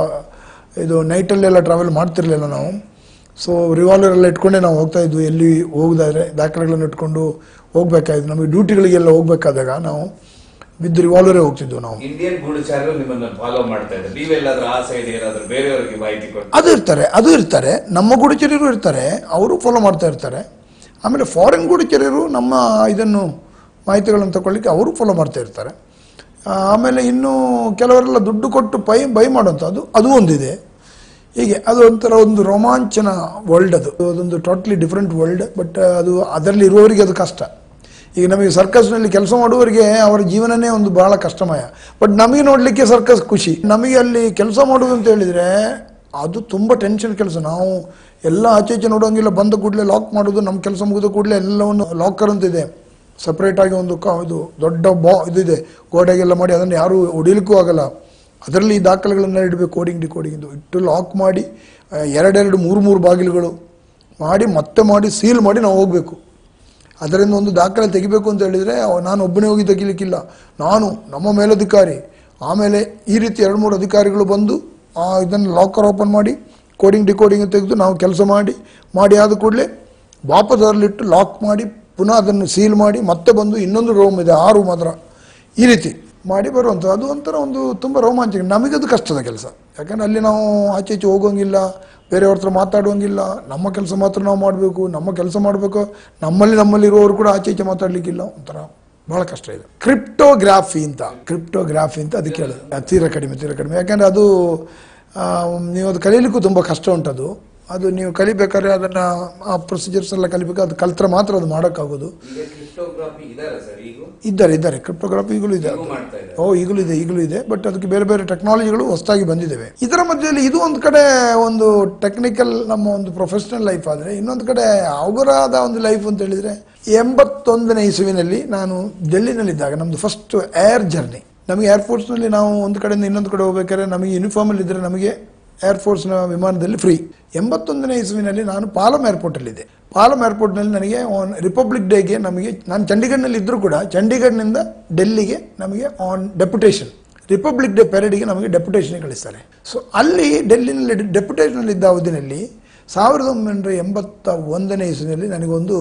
ಇದು ನೈಟಲ್ಲೆಲ್ಲ ಟ್ರಾವೆಲ್ ಮಾಡ್ತಿರ್ಲಿಲ್ಲ ನಾವು ಸೊ ರಿವಾಲ್ವರ್ ಎಲ್ಲ ಇಟ್ಕೊಂಡೇ ನಾವು ಹೋಗ್ತಾ ಇದ್ವಿ ಎಲ್ಲಿ ಹೋಗುದಾದ್ರೆ ದಾಖಲೆಗಳನ್ನು ಇಟ್ಕೊಂಡು ಹೋಗ್ಬೇಕಾಯ್ತು ನಮಗೆ ಡ್ಯೂಟಿಗಳಿಗೆಲ್ಲ ಹೋಗ್ಬೇಕಾದಾಗ ನಾವು ವಿದ್ ರಿವಾಲ್ವರೇ ಹೋಗ್ತಿದ್ವು ನಾವು ಇಂಡಿಯನ್ ಗೂಢಚಾರರು ನಿಮ್ಮನ್ನ ಫಾಲೋ ಮಾಡ್ತಾ ಇದ್ದಾರೆ ನೀವೆಲ್ಲಾದ್ರೂ ಆ ಸೈಡ್ ಏನಾದ್ರೂ ಬೇರೆಯವರಿಗೆ ಮಾಹಿತಿ ಕೊಟ್ಟು ಅದು ಇರ್ತಾರೆ ಅದು ಇರ್ತಾರೆ ನಮ್ಮ ಗೂಢಚರ್ಯರು ಇರ್ತಾರೆ ಅವರು ಫಾಲೋ ಮಾಡ್ತಾ ಇರ್ತಾರೆ ಆಮೇಲೆ ಫಾರಿನ್ ಗೂಢಚರ್ಯರು ನಮ್ಮ ಇದನ್ನು ಮಾಹಿತಿಗಳನ್ನು ತಗೊಳ್ಳಿಕ್ಕೆ ಅವರು ಫಾಲೋ ಮಾಡ್ತಾ ಇರ್ತಾರೆ ಆ, ಆಮೇಲೆ ಇನ್ನು ಕೆಲವರೆಲ್ಲ ದುಡ್ಡು ಕೊಟ್ಟು ಪೈ ಬೈ ಮಾಡೋಂಥದ್ದು ಅದು ಒಂದಿದೆ ಹೀಗೆ ಅದು ಒಂಥರ ಒಂದು ರೋಮಾಂಚನ ವರ್ಲ್ಡ್ ಅದು ಅದೊಂದು ಟೋಟ್ಲಿ ಡಿಫ್ರೆಂಟ್ ವರ್ಲ್ಡ್ ಬಟ್ ಅದು ಅದರಲ್ಲಿ ಇರುವವರಿಗೆ ಅದು ಕಷ್ಟ ಈಗ ನಮಗೆ ಸರ್ಕಸ್ನಲ್ಲಿ ಕೆಲಸ ಮಾಡುವವರಿಗೆ ಅವರ ಜೀವನನೇ ಒಂದು ಬಹಳ ಕಷ್ಟಮಯ ಬಟ್ ನಮಗೆ ನೋಡಲಿಕ್ಕೆ ಸರ್ಕಸ್ ಖುಷಿ ನಮಗೆ ಅಲ್ಲಿ ಕೆಲಸ ಮಾಡುವುದು ಅಂತ ಹೇಳಿದರೆ ಅದು ತುಂಬ ಟೆನ್ಷನ್ ಕೆಲಸ ನಾವು ಎಲ್ಲ ಆಚೆ ಈಚೆ ನೋಡೋಂಗಿಲ್ಲ ಬಂದ ಕೂಡಲೇ ಲಾಕ್ ಮಾಡೋದು ನಮ್ಮ ಕೆಲಸ ಮುಗಿದ ಕೂಡಲೇ ಎಲ್ಲವನ್ನು ಲಾಕರ್ ಅಂತ ಇದೆ ಸಪ್ರೇಟ್ ಆಗಿ ಒಂದು ಕ ಇದು ದೊಡ್ಡ ಬಾ ಇದಿದೆ ಗೋಡೆಗೆಲ್ಲ ಮಾಡಿ ಅದನ್ನು ಯಾರೂ ಹೊಡಿಲಿಕ್ಕೂ ಆಗಲ್ಲ ಅದರಲ್ಲಿ ಈ ದಾಖಲೆಗಳನ್ನ ಇಡಬೇಕು ಕೋಡಿಂಗ್ ಡಿಕೋಡಿಂಗ್ ಇದು ಇಟ್ಟು ಲಾಕ್ ಮಾಡಿ ಆ, ಎರಡೆರಡು ಮೂರು ಮೂರು ಬಾಗಿಲುಗಳು ಮಾಡಿ ಮತ್ತೆ ಮಾಡಿ ಸೀಲ್ ಮಾಡಿ ನಾವು ಹೋಗಬೇಕು ಅದರಿಂದ ಒಂದು ದಾಖಲೆ ತೆಗಿಬೇಕು ಅಂತ ಹೇಳಿದರೆ ಅವ- ನಾನು ಒಬ್ಬನೇ ಹೋಗಿ ತೆಗಿಲಿಕ್ಕಿಲ್ಲ ನಾನು ನಮ್ಮ ಮೇಲಧಿಕಾರಿ ಆಮೇಲೆ ಈ ರೀತಿ ಎರಡು ಮೂರು ಅಧಿಕಾರಿಗಳು ಬಂದು ಆ ಇದನ್ನು ಲಾಕರ್ ಓಪನ್ ಮಾಡಿ ಕೋಡಿಂಗ್ ಡಿಕೋಡಿಂಗ್ ತೆಗೆದು ನಾವು ಕೆಲಸ ಮಾಡಿ ಮಾಡಿ ಆದ ಕೂಡಲೇ ವಾಪಸ್ ಅದರಲ್ಲಿಟ್ಟು ಲಾಕ್ ಮಾಡಿ ಪುನಃ ಅದನ್ನು ಸೀಲ್ ಮಾಡಿ ಮತ್ತೆ ಬಂದು ಇನ್ನೊಂದು ರೂಮ್ ಇದೆ ಆ ರೂಮ್ ಅದರ ಈ ರೀತಿ ಮಾಡಿ ಬರುವಂಥ ಅದು ಒಂಥರ ಒಂದು ತುಂಬ ರೋಮಾಂಚಕ ನಮಗದು ಕಷ್ಟದ ಕೆಲಸ ಯಾಕಂದ್ರೆ ಅಲ್ಲಿ ನಾವು ಆಚೆ ಈಚೆ ಹೋಗೋಂಗಿಲ್ಲ ಬೇರೆಯವ್ರ ಹತ್ರ ಮಾತಾಡುವಂಗಿಲ್ಲ ನಮ್ಮ ಕೆಲಸ ಮಾತ್ರ ನಾವು ಮಾಡಬೇಕು ನಮ್ಮ ಕೆಲಸ ಮಾಡಬೇಕು ನಮ್ಮಲ್ಲಿ ನಮ್ಮಲ್ಲಿ ಇರುವವರು ಕೂಡ ಆಚೆ ಈಚೆ ಮಾತಾಡ್ಲಿಕ್ಕಿಲ್ಲ ಒಂಥರ ಬಹಳ ಕಷ್ಟ ಇದೆ ಕ್ರಿಪ್ಟೋಗ್ರಾಫಿ ಅಂತ ಕ್ರಿಪ್ಟೋಗ್ರಾಫಿ ಅಂತ ಅದಕ್ಕೆ ಹೇಳೋದು ಅದು ತೀರ ಕಡಿಮೆ ತೀರ ಕಡಿಮೆ ಯಾಕಂದ್ರೆ ಅದು ಆ, ನೀವು ಅದು ಕಲೀಲಿಕ್ಕೂ ತುಂಬ ಕಷ್ಟ ಉಂಟದು ಅದು ನೀವು ಕಲಿಬೇಕಾದ್ರೆ ಅದನ್ನು ಆ ಪ್ರೊಸೀಜರ್ಸ್ ಎಲ್ಲ ಕಲಿಬೇಕು ಅದು ಕಲ್ತ್ರೆ ಮಾತ್ರ ಅದು ಮಾಡೋಕ್ಕಾಗೋದು ಈಗ ಕ್ರಿಪ್ಟೋಗ್ರಾಫಿ ಇದಾರೆ ಸರ್ ಈಗ ಇದ್ದಾರೆ ಇದ್ದಾರೆ ಕ್ರಿಪ್ಟೋಗ್ರಾಫಿ ಈಗಲೂ ಇದೆ ನೀವು ಮಾಡ್ತಾ ಇದ್ದಾರೆ ಓ ಈಗಲೂ ಇದೆ ಈಗಲೂ ಇದೆ ಬಟ್ ಅದಕ್ಕೆ ಬೇರೆ ಬೇರೆ ಟೆಕ್ನಾಲಜಿಗಳು ಹೊಸದಾಗಿ ಬಂದಿದ್ದಾವೆ ಇದರ ಮಧ್ಯದಲ್ಲಿ ಇದು ಒಂದು ಕಡೆ ಒಂದು ಟೆಕ್ನಿಕಲ್ ನಮ್ಮ ಒಂದು ಪ್ರೊಫೆಷನಲ್ ಲೈಫ್ ಆದರೆ ಇನ್ನೊಂದು ಕಡೆ ಅವರಾದ ಒಂದು ಲೈಫ್ ಅಂತ ಹೇಳಿದರೆ ಎಂಬತ್ತೊಂದನೇ ಇಸುವಿನಲ್ಲಿ ನಾನು ಡೆಲ್ಲಿನಲ್ಲಿದ್ದಾಗ ನಮ್ಮದು ಫಸ್ಟ್ ಏರ್ ಜರ್ನಿ ನಮಗೆ ಏರ್ಫೋರ್ಸ್ನಲ್ಲಿ ನಾವು ಒಂದು ಕಡೆಯಿಂದ ಇನ್ನೊಂದು ಕಡೆ ಹೋಗ್ಬೇಕಾದ್ರೆ ನಮಗೆ ಯೂನಿಫಾರ್ಮಲ್ಲಿ ಇದ್ದರೆ ನಮಗೆ ಏರ್ಫೋರ್ಸ್ನ ವಿಮಾನದಲ್ಲಿ ಫ್ರೀ ಎಂಬತ್ತೊಂದನೇ ಇಸುವಿನಲ್ಲಿ ನಾನು ಪಾಲಂ ಏರ್ಪೋರ್ಟಲ್ಲಿದ್ದೆ ಪಾಲಂ ಏರ್ಪೋರ್ಟ್ನಲ್ಲಿ ನನಗೆ ಆನ್ ರಿಪಬ್ಲಿಕ್ ಡೇಗೆ ನಮಗೆ ನಾನು ಚಂಡೀಗಢ್ನಲ್ಲಿ ಇದ್ದರೂ ಕೂಡ ಚಂಡೀಗಢ್ನಿಂದ ಡೆಲ್ಲಿಗೆ ನಮಗೆ ಆನ್ ಡೆಪ್ಯುಟೇಷನ್ ರಿಪಬ್ಲಿಕ್ ಡೇ ಪೆರೇಡಿಗೆ ನಮಗೆ ಡೆಪ್ಯುಟೇಷನ್ ಕಳಿಸ್ತಾರೆ ಸೊ ಅಲ್ಲಿ ಡೆಲ್ಲಿನಲ್ಲಿ ಡೆಪ್ಯುಟೇಷನಲ್ಲಿ ಇದ್ದ ಅವಧಿನಲ್ಲಿ ಸಾವಿರದ ಒಂಬೈನೂರ ಎಂಬತ್ತ ಒಂದನೇ ಇಸುವಿನಲ್ಲಿ ನನಗೊಂದು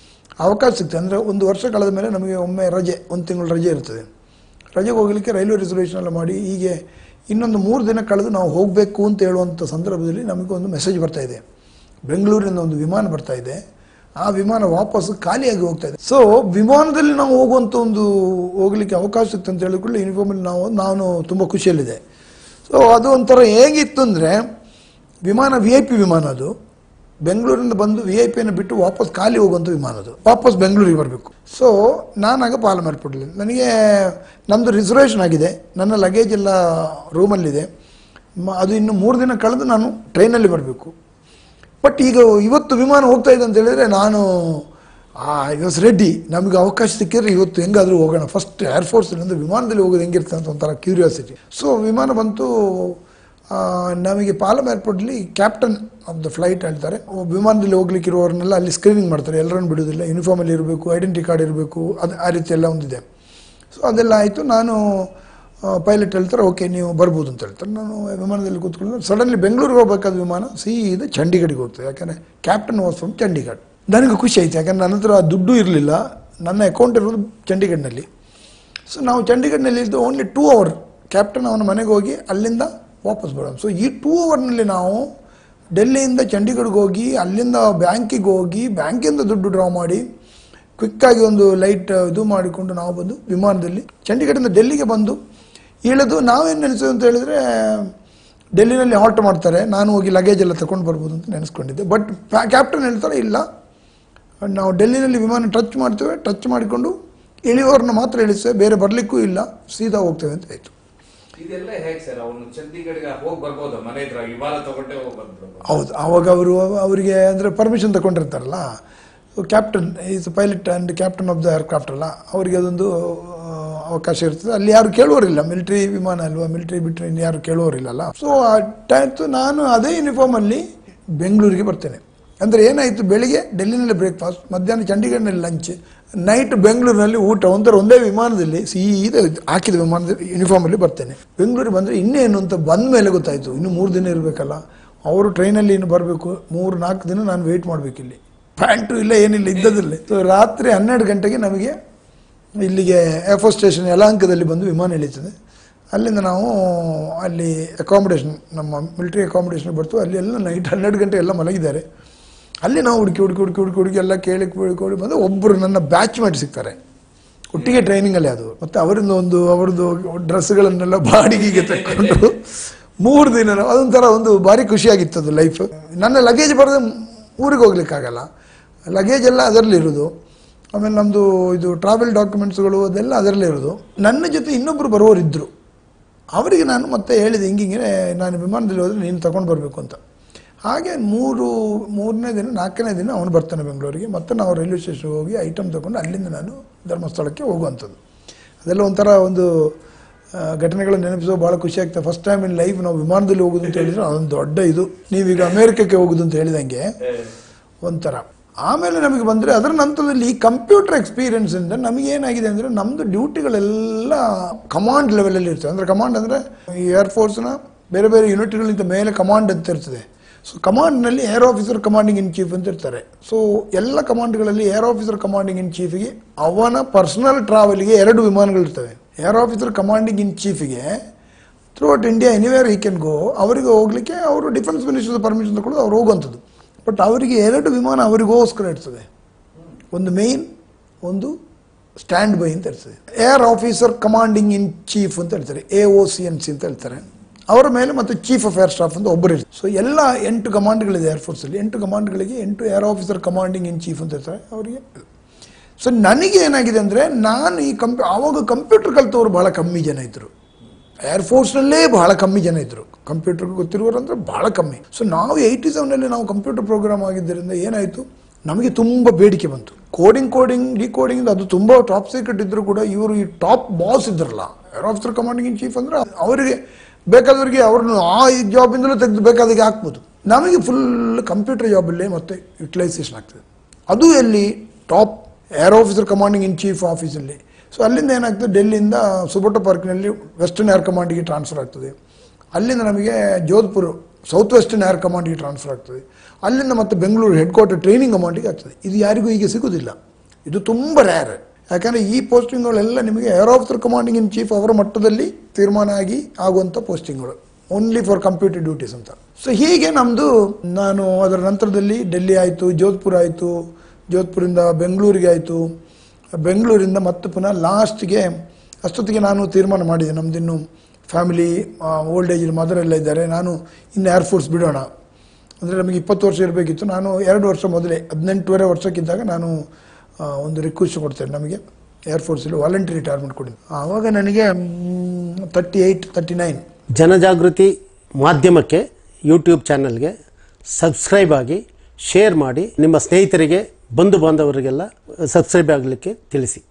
ಅವಕಾಶ ಸಿಗ್ತದೆ ಅಂದರೆ ಒಂದು ವರ್ಷ ಕಳೆದ ಮೇಲೆ ನಮಗೆ ಒಮ್ಮೆ ರಜೆ ಒಂದು ತಿಂಗಳು ರಜೆ ಇರ್ತದೆ ರಜೆಗೆ ಹೋಗಲಿಕ್ಕೆ ರೈಲ್ವೆ ರಿಸರ್ವೇಷನ್ ಎಲ್ಲ ಮಾಡಿ ಹೀಗೆ ಇನ್ನೊಂದು ಮೂರು ದಿನ ಕಳೆದು ನಾವು ಹೋಗಬೇಕು ಅಂತ ಹೇಳುವಂಥ ಸಂದರ್ಭದಲ್ಲಿ ನಮಗೆ ಒಂದು ಮೆಸೇಜ್ ಬರ್ತಾ ಇದೆ ಬೆಂಗಳೂರಿನ ಒಂದು ವಿಮಾನ ಬರ್ತಾ ಇದೆ ಆ ವಿಮಾನ ವಾಪಸ್ ಖಾಲಿಯಾಗಿ ಹೋಗ್ತಾ ಇದೆ ಸೊ ವಿಮಾನದಲ್ಲಿ ನಾವು ಹೋಗುವಂಥ ಒಂದು ಹೋಗ್ಲಿಕ್ಕೆ ಅವಕಾಶ ಇತ್ತು ಅಂತ ಹೇಳಿಕೊಳ್ಳಿ ಯೂನಿಫಾರ್ಮಲ್ಲಿ ನಾವು ನಾನು ತುಂಬ ಖುಷಿಯಲ್ಲಿದೆ ಸೊ ಅದು ಒಂಥರ ಹೇಗಿತ್ತು ಅಂದರೆ ವಿಮಾನ ವಿ ಐ ಪಿ ವಿಮಾನ ಅದು ಬೆಂಗಳೂರಿಂದ ಬಂದು ವಿ ಐ ಪಿಯನ್ನು ಬಿಟ್ಟು ವಾಪಸ್ ಖಾಲಿ ಹೋಗುವಂಥ ವಿಮಾನ ಅದು ವಾಪಸ್ ಬೆಂಗಳೂರಿಗೆ ಬರಬೇಕು ಸೊ ನಾನಾಗ ಪಾಲು ಮಾಡಿಕೊಡ್ಲಿಲ್ಲ ನನಗೆ ನಮ್ಮದು ರಿಸರ್ವೇಷನ್ ಆಗಿದೆ ನನ್ನ ಲಗೇಜ್ ಎಲ್ಲ ರೂಮಲ್ಲಿದೆ ಮ- ಅದು ಇನ್ನು ಮೂರು ದಿನ ಕಳೆದು ನಾನು ಟ್ರೈನಲ್ಲಿ ಬರಬೇಕು ಬಟ್ ಈಗ ಇವತ್ತು ವಿಮಾನ ಹೋಗ್ತಾ ಇದೆ ಅಂತ ಹೇಳಿದ್ರೆ ನಾನು ಐ ವಾಸ್ ರೆಡಿ ನಮಗೆ ಅವಕಾಶ ಸಿಕ್ಕಿದ್ರೆ ಇವತ್ತು ಹೆಂಗಾದರೂ ಹೋಗೋಣ ಫಸ್ಟ್ ಏರ್ಫೋರ್ಸಲ್ಲಿ ವಿಮಾನದಲ್ಲಿ ಹೋಗೋದು ಹೆಂಗಿರುತ್ತೆ ಅಂತ ಒಂಥರ ಕ್ಯೂರಿಯಾಸಿಟಿ ಸೊ ವಿಮಾನ ಬಂತು ಆ, ನಮಗೆ ಪಾಲಮ್ ಏರ್ಪೋರ್ಟ್ಲಿ ಕ್ಯಾಪ್ಟನ್ ಆಫ್ ದ ಫ್ಲೈಟ್ ಹೇಳ್ತಾರೆ ಒಬ್ಬ ವಿಮಾನದಲ್ಲಿ ಹೋಗ್ಲಿಕ್ಕೆ ಇರುವವ್ರನ್ನೆಲ್ಲ ಅಲ್ಲಿ ಸ್ಕ್ರೀನಿಂಗ್ ಮಾಡ್ತಾರೆ ಎಲ್ಲರನ್ನು ಬಿಡೋದಿಲ್ಲ ಯೂನಿಫಾರ್ಮಲ್ಲಿ ಇರಬೇಕು ಐಡೆಂಟಿ ಕಾರ್ಡ್ ಇರಬೇಕು ಅದು ಆ ರೀತಿ ಎಲ್ಲ ಒಂದಿದೆ ಸೊ ಅದೆಲ್ಲ ಆಯಿತು ನಾನು ಪೈಲಟ್ ಹೇಳ್ತಾರೆ ಓಕೆ ನೀವು ಬರ್ಬೋದು ಅಂತ ಹೇಳ್ತಾರೆ ನಾನು ವಿಮಾನದಲ್ಲಿ ಕೂತ್ಕೊಂಡು ಸಡನ್ಲಿ ಬೆಂಗಳೂರಿಗೆ ಹೋಗ್ಬೇಕಾದ ವಿಮಾನ ಸೀದಾ ಚಂಡೀಗಢಿಗೆ ಹೋಗ್ತದೆ ಯಾಕಂದರೆ ಕ್ಯಾಪ್ಟನ್ ವಾಸ್ ಫ್ರಮ್ ಚಂಡೀಗಢ ನನಗೆ ಖುಷಿ ಆಯ್ತು ಯಾಕಂದ್ರೆ ನನ್ನ ಹತ್ರ ದುಡ್ಡು ಇರಲಿಲ್ಲ ನನ್ನ ಅಕೌಂಟ್ ಇರೋದು ಚಂಡೀಗಢನಲ್ಲಿ ಸೊ ನಾವು ಚಂಡೀಗಢನಲ್ಲಿ ಇದ್ದು ಓನ್ಲಿ ಟೂ ಅವರ್ ಕ್ಯಾಪ್ಟನ್ ಅವನ ಮನೆಗೆ ಹೋಗಿ ಅಲ್ಲಿಂದ ವಾಪಸ್ ಬರೋದು ಸೊ ಈ ಟೂ ಅವರ್ನಲ್ಲಿ ನಾವು ಡೆಲ್ಲಿಯಿಂದ ಚಂಡೀಗಢಗೆ ಹೋಗಿ ಅಲ್ಲಿಂದ ಬ್ಯಾಂಕಿಗೆ ಹೋಗಿ ಬ್ಯಾಂಕಿಂದ ದುಡ್ಡು ಡ್ರಾ ಮಾಡಿ ಕ್ವಿಕ್ಕಾಗಿ ಒಂದು ಲೈಟ್ ಇದು ಮಾಡಿಕೊಂಡು ನಾವು ಬಂದು ವಿಮಾನದಲ್ಲಿ ಚಂಡೀಗಢದಿಂದ ಡೆಲ್ಲಿಗೆ ಬಂದು ಇಳಿದು ನಾವೇನು ನೆನೆಸೋದು ಅಂತ ಹೇಳಿದ್ರೆ ಡೆಲ್ಲಿನಲ್ಲಿ ಹಾಲ್ಟ್ ಮಾಡ್ತಾರೆ ನಾನು ಹೋಗಿ ಲಗೇಜ್ ಎಲ್ಲ ತಗೊಂಡು ಬರ್ಬೋದು ಅಂತ ನೆನೆಸ್ಕೊಂಡಿದ್ದೆ ಬಟ್ ಕ್ಯಾಪ್ಟನ್ ಹೇಳ್ತಾರೆ ಇಲ್ಲ ನಾವು ಡೆಲ್ಲಿನಲ್ಲಿ ವಿಮಾನ ಟಚ್ ಮಾಡ್ತೇವೆ ಟಚ್ ಮಾಡಿಕೊಂಡು ಇಳಿಯೋರನ್ನ ಮಾತ್ರ ಇಳಿಸ್ತೇವೆ ಬೇರೆ ಬರಲಿಕ್ಕೂ ಇಲ್ಲ ಸೀದಾ ಹೋಗ್ತೇವೆ ಅಂತ ಆಯಿತು ಇದೆಲ್ಲ ಹೇಗೆ ಸರ್ ಅವನು ಚಂಡೀಗಢಗೆ ಹೋಗಿ ಬರ್ಬೋದು ಮನೆ ಹತ್ರ ವಿಮಾನ ತಗೊಂಡೇ ಹೋಗಿ ಬಂದ್ಬಿಡ್ಬೋದು ಹೌದು ಆವಾಗ ಅವರು ಅವರಿಗೆ ಅಂದರೆ ಪರ್ಮಿಷನ್ ತಗೊಂಡಿರ್ತಾರಲ್ಲ captain is pilot and captain of the aircraft ಅಲ್ಲ ಅವರಿಗೆ ಅದೊಂದು ಆ, ಅವಕಾಶ ಇರ್ತದೆ ಅಲ್ಲಿ ಯಾರು ಕೇಳುವರಿಲ್ಲ ಮಿಲಿಟರಿ ವಿಮಾನ ಅಲ್ವಾ ಮಿಲಿಟರಿ ಬಿಟ್ಟರೆ ಇನ್ನು ಯಾರು ಕೇಳುವರಿಲ್ಲಲ್ಲ ಸೊ ಆಯ್ತು ನಾನು ಅದೇ ಯೂನಿಫಾರ್ಮಲ್ಲಿ ಬೆಂಗಳೂರಿಗೆ ಬರ್ತೇನೆ ಅಂದರೆ ಏನಾಯಿತು ಬೆಳಿಗ್ಗೆ ಡೆಲ್ಲಿನಲ್ಲಿ ಬ್ರೇಕ್ಫಾಸ್ಟ್ ಮಧ್ಯಾಹ್ನ ಚಂಡೀಗಢನಲ್ಲಿ ಲಂಚ್ ನೈಟ್ ಬೆಂಗಳೂರಿನಲ್ಲಿ ಊಟ ಒಂಥರ ಒಂದೇ ವಿಮಾನದಲ್ಲಿ ಸೀದಾ ಹಾಕಿದ ವಿಮಾನದಲ್ಲಿ ಯೂನಿಫಾರ್ಮಲ್ಲಿ ಬರ್ತೇನೆ ಬೆಂಗಳೂರಿಗೆ ಬಂದರೆ ಇನ್ನೇನು ಅಂತ ಬಂದ ಮೇಲೆ ಗೊತ್ತಾಯಿತು ಇನ್ನು ಮೂರು ದಿನ ಇರಬೇಕಲ್ಲ ಅವರು ಟ್ರೈನಲ್ಲಿ ಇನ್ನು ಬರಬೇಕು ಮೂರು ನಾಲ್ಕು ದಿನ ನಾನು ವೆಯ್ಟ್ ಮಾಡಬೇಕಿಲ್ಲಿ ಪ್ಯಾಂಟು ಇಲ್ಲ ಏನಿಲ್ಲ ಇದ್ದದಿಲ್ಲ ಸೊ ರಾತ್ರಿ ಹನ್ನೆರಡು ಗಂಟೆಗೆ ನಮಗೆ ಇಲ್ಲಿಗೆ ಏರ್ಫೋರ್ಸ್ ಸ್ಟೇಷನ್ ಯಲಹಂಕದಲ್ಲಿ ಬಂದು ವಿಮಾನ ಇಳಿತದೆ ಅಲ್ಲಿಂದ ನಾವು ಅಲ್ಲಿ ಅಕಾಮಿಡೇಷನ್ ನಮ್ಮ ಮಿಲಿಟರಿ ಅಕಾಮಿಡೇಷನ್ ಬರ್ತು ಅಲ್ಲಿ ಎಲ್ಲ ನೈಟ್ ಹನ್ನೆರಡು ಗಂಟೆ ಎಲ್ಲ ಮಲಗಿದ್ದಾರೆ ಅಲ್ಲಿ ನಾವು ಹುಡುಕಿ ಹುಡುಕಿ ಹುಡುಕಿ ಹುಡುಕಿ ಹುಡುಕಿ ಎಲ್ಲ ಕೇಳಿ ಹುಡುಕಿ ಬಂದು ಒಬ್ಬರು ನನ್ನ ಬ್ಯಾಚ್ ಮೇಟ್ ಸಿಗ್ತಾರೆ ಒಟ್ಟಿಗೆ ಟ್ರೈನಿಂಗಲ್ಲಿ ಅದು ಮತ್ತು ಅವರಿಂದ ಒಂದು ಅವರದ್ದು ಡ್ರೆಸ್ಗಳನ್ನೆಲ್ಲ ಬಾಡಿಗೆಗೆ ತಕ್ಕೊಂಡು ಮೂರು ದಿನ ನಾವು- ಅದೊಂಥರ ಒಂದು ಭಾರಿ ಖುಷಿಯಾಗಿತ್ತು ಅದು ಲೈಫ್ ನನ್ನ ಲಗೇಜ್ ಬರದೆ ಊರಿಗೆ ಹೋಗ್ಲಿಕ್ಕಾಗಲ್ಲ ಲಗೇಜ್ ಎಲ್ಲ ಅದರಲ್ಲಿ ಇರೋದು ಆಮೇಲೆ ನಮ್ಮದು ಇದು ಟ್ರಾವೆಲ್ ಡಾಕ್ಯುಮೆಂಟ್ಸ್ಗಳು ಅದೆಲ್ಲ ಅದರಲ್ಲೇ ಇರೋದು ನನ್ನ ಜೊತೆ ಇನ್ನೊಬ್ಬರು ಬರುವವರಿದ್ದರು ಅವರಿಗೆ ನಾನು ಮತ್ತೆ ಹೇಳಿದೆ ಹಿಂಗಿಂಗೆ ನಾನು ವಿಮಾನದಲ್ಲಿ ಹೋದರೆ ನೀನು ತಗೊಂಡು ಬರಬೇಕು ಅಂತ ಹಾಗೆ ಮೂರು ಮೂರನೇ ದಿನ ನಾಲ್ಕನೇ ದಿನ ಅವನು ಬರ್ತಾನೆ ಬೆಂಗಳೂರಿಗೆ ಮತ್ತೆ ನಾವು ರೈಲ್ವೆ ಸ್ಟೇಷನ್ಗೆ ಹೋಗಿ ಐಟಮ್ ತಗೊಂಡು ಅಲ್ಲಿಂದ ನಾನು ಧರ್ಮಸ್ಥಳಕ್ಕೆ ಹೋಗುವಂಥದ್ದು ಅದೆಲ್ಲ ಒಂಥರ ಒಂದು ಆ, ಘಟನೆಗಳನ್ನು ನೆನಪಿಸೋ ಭಾಳ ಖುಷಿ ಆಗ್ತದೆ ಫಸ್ಟ್ ಟೈಮ್ ಇನ್ ಲೈಫ್ ನಾವು ವಿಮಾನದಲ್ಲಿ ಹೋಗೋದು ಅಂತ ಹೇಳಿದ್ರೆ ಅದೊಂದು ದೊಡ್ಡ ಇದು ನೀವೀಗ ಅಮೇರಿಕಕ್ಕೆ ಹೋಗೋದು ಅಂತ ಹೇಳಿದಂಗೆ ಒಂಥರ ಆಮೇಲೆ ನಮಗೆ ಬಂದರೆ ಅದರ ನಂತರದಲ್ಲಿ ಈ ಕಂಪ್ಯೂಟರ್ ಎಕ್ಸ್ಪೀರಿಯನ್ಸಿಂದ ನಮಗೆ ಏನಾಗಿದೆ ಅಂದರೆ ನಮ್ಮದು ಡ್ಯೂಟಿಗಳೆಲ್ಲ ಕಮಾಂಡ್ ಲೆವೆಲಲ್ಲಿ ಇರ್ತದೆ ಅಂದರೆ ಕಮಾಂಡ್ ಅಂದರೆ ಈ ಏರ್ಫೋರ್ಸ್ನ ಬೇರೆ ಬೇರೆ ಯೂನಿಟ್ಗಳಿಂದ ಮೇಲೆ ಕಮಾಂಡ್ ಅಂತ ಇರ್ತದೆ ಸೊ ಕಮಾಂಡ್ನಲ್ಲಿ air officer commanding in chief ಅಂತ ಇರ್ತಾರೆ ಸೊ ಎಲ್ಲ ಕಮಾಂಡ್ಗಳಲ್ಲಿ ಏರ್ ಆಫೀಸರ್ ಕಮಾಂಡಿಂಗ್ ಇನ್ ಚೀಫಿಗೆ ಅವನ ಪರ್ಸನಲ್ ಟ್ರಾವೆಲ್ಗೆ ಎರಡು ವಿಮಾನಗಳಿರ್ತವೆ ಏರ್ ಆಫೀಸರ್ ಕಮಾಂಡಿಂಗ್ ಇನ್ ಚೀಫಿಗೆ throughout India anywhere he can go ಅವರಿಗೆ ಹೋಗಲಿಕ್ಕೆ ಅವರು ಡಿಫೆನ್ಸ್ ಮಿನಿಸ್ಟರ್ ಪರ್ಮಿಷನ್ ತಗೊಳ್ಳೋದು ಅವ್ರು ಹೋಗುವಂಥದ್ದು ಬಟ್ ಅವರಿಗೆ ಎರಡು ವಿಮಾನ ಅವರಿಗೋಸ್ಕರ ಇರ್ತದೆ ಒಂದು ಮೇನ್ ಒಂದು ಸ್ಟ್ಯಾಂಡ್ ಬೈ ಅಂತ ಇರ್ತದೆ air officer commanding in chief ಅಂತ ಹೇಳ್ತಾರೆ A O C in C ಅಂತ ಹೇಳ್ತಾರೆ ಅವರ ಮೇಲೆ ಮತ್ತು ಚೀಫ್ ಆಫ್ ಏರ್ ಸ್ಟಾಫ್ ಅಂತ ಒಬ್ಬರು ಇರ್ತಾರೆ ಸೊ ಎಲ್ಲ ಎಂಟು ಕಮಾಂಡ್ಗಳಿದೆ ಏರ್ಫೋರ್ಸಲ್ಲಿ ಎಂಟು ಕಮಾಂಡ್ಗಳಿಗೆ ಎಂಟು air officer commanding in chief ಅಂತ ಇರ್ತಾರೆ ಅವರಿಗೆ ಸೊ ನನಗೆ ಏನಾಗಿದೆ ಅಂದರೆ ನಾನು ಈ ಕಂಪ್ಯೂ ಆವಾಗ ಕಂಪ್ಯೂಟರ್ ಕಲಿತವರು ಭಾಳ ಕಮ್ಮಿ ಜನ ಇದ್ದರು ಏರ್ಫೋರ್ಸ್ನಲ್ಲೇ ಬಹಳ ಕಮ್ಮಿ ಜನ ಇದ್ದರು ಕಂಪ್ಯೂಟರ್ ಗೊತ್ತಿರುವರು ಅಂದರೆ ಭಾಳ ಕಮ್ಮಿ ಸೊ ನಾವು ಏಯ್ಟಿ ಸೆವೆನಲ್ಲಿ ನಾವು ಕಂಪ್ಯೂಟರ್ ಪ್ರೋಗ್ರಾಮ್ ಆಗಿದ್ದರಿಂದ ಏನಾಯಿತು ನಮಗೆ ತುಂಬ ಬೇಡಿಕೆ ಬಂತು ಕೋಡಿಂಗ್ ಕೋಡಿಂಗ್ ಡಿಕೋಡಿಂಗ್ ಅದು ತುಂಬ ಟಾಪ್ ಸೀಕ್ರೆಟ್ ಇದ್ದರೂ ಕೂಡ ಇವರು ಈ ಟಾಪ್ ಬಾಸ್ ಇದ್ರಲ್ಲ air officer commanding in chief ಅಂದರೆ ಅವರಿಗೆ ಬೇಕಾದವರಿಗೆ ಅವ್ರನ್ನ ಆ ಜಾಬಿಂದಲೂ ತೆಗೆದು ಬೇಕಾದಾಗೆ ಹಾಕ್ಬೋದು ನಮಗೆ ಫುಲ್ ಕಂಪ್ಯೂಟರ್ ಜಾಬಲ್ಲೇ ಮತ್ತೆ ಯುಟಿಲೈಸೇಷನ್ ಆಗ್ತದೆ ಅದು ಎಲ್ಲಿ top air officer commanding in chief ಆಫೀಸಲ್ಲಿ ಸೊ ಅಲ್ಲಿಂದ ಏನಾಗ್ತದೆ ಡೆಲ್ಲಿಯಿಂದ ಸುಬೋಟೋ ಪಾರ್ಕ್ನಲ್ಲಿ ವೆಸ್ಟರ್ನ್ ಏರ್ ಕಮಾಂಡಿಗೆ ಟ್ರಾನ್ಸ್ಫರ್ ಆಗ್ತದೆ ಅಲ್ಲಿಂದ ನಮಗೆ ಜೋಧ್ಪುರ್ ಸೌತ್ ವೆಸ್ಟರ್ನ್ ಏರ್ ಕಮಾಂಡಿಗೆ ಟ್ರಾನ್ಸ್ಫರ್ ಆಗ್ತದೆ ಅಲ್ಲಿಂದ ಮತ್ತೆ ಬೆಂಗಳೂರು ಹೆಡ್ ಕ್ವಾರ್ಟರ್ ಟ್ರೈನಿಂಗ್ ಕಮಾಂಡಿಗೆ ಆಗ್ತದೆ ಇದು ಯಾರಿಗೂ ಈಗ ಸಿಗೋದಿಲ್ಲ ಇದು ತುಂಬ ರ್ಯಾರ್ ಯಾಕಂದರೆ ಈ ಪೋಸ್ಟಿಂಗ್ಗಳೆಲ್ಲ ನಿಮಗೆ air officer commanding in chief ಅವರ ಮಟ್ಟದಲ್ಲಿ ತೀರ್ಮಾನ ಆಗಿ ಆಗುವಂಥ ಪೋಸ್ಟಿಂಗ್ಗಳು ಓನ್ಲಿ ಫಾರ್ ಕಂಪ್ಯೂಟರ್ ಡ್ಯೂಟೀಸ್ ಅಂತ ಸೊ ಹೀಗೆ ನಮ್ಮದು ನಾನು ಅದರ ನಂತರದಲ್ಲಿ ಡೆಲ್ಲಿ ಆಯಿತು ಜೋಧ್ಪುರ ಆಯಿತು ಜೋಧ್ಪುರಿಂದ ಬೆಂಗಳೂರಿಗೆ ಆಯಿತು ಬೆಂಗಳೂರಿಂದ ಮತ್ತೆ ಪುನಃ ಲಾಸ್ಟ್ಗೆ ಅಷ್ಟೊತ್ತಿಗೆ ನಾನು ತೀರ್ಮಾನ ಮಾಡಿದೆ ನಮ್ಮದಿನ್ನು ಫ್ಯಾಮಿಲಿ ಓಲ್ಡ್ ಏಜ್ ಮದರ್ ಎಲ್ಲ ಇದ್ದಾರೆ ನಾನು ಇನ್ನು ಏರ್ಫೋರ್ಸ್ ಬಿಡೋಣ ಅಂದರೆ ನಮಗೆ ಇಪ್ಪತ್ತು ವರ್ಷ ಇರಬೇಕಿತ್ತು ನಾನು ಎರಡು ವರ್ಷ ಮೊದಲೇ ಹದಿನೆಂಟುವರೆ ವರ್ಷಕ್ಕಿದ್ದಾಗ ನಾನು ಆ, ಒಂದು ರಿಕ್ವೆಸ್ಟ್ ಕೊಡ್ತೇನೆ ನಮಗೆ ಏರ್ಫೋರ್ಸಲ್ಲಿ ವಾಲಂಟ್ರಿ ರಿಟೈರ್ಮೆಂಟ್ ಕೊಟ್ಟಿದ್ದು ಆವಾಗ ನನಗೆ ತರ್ಟಿ ಏಯ್ಟ್ ತರ್ಟಿ ನೈನ್ ಜನಜಾಗೃತಿ ಮಾಧ್ಯಮಕ್ಕೆ ಯೂಟ್ಯೂಬ್ ಚಾನಲ್ಗೆ ಸಬ್ಸ್ಕ್ರೈಬ್ ಆಗಿ ಶೇರ್ ಮಾಡಿ ನಿಮ್ಮ ಸ್ನೇಹಿತರಿಗೆ ಬಂಧು ಬಾಂಧವರಿಗೆಲ್ಲ ಸಬ್ಸ್ಕ್ರೈಬ್ ಆಗಲಿಕ್ಕೆ ತಿಳಿಸಿ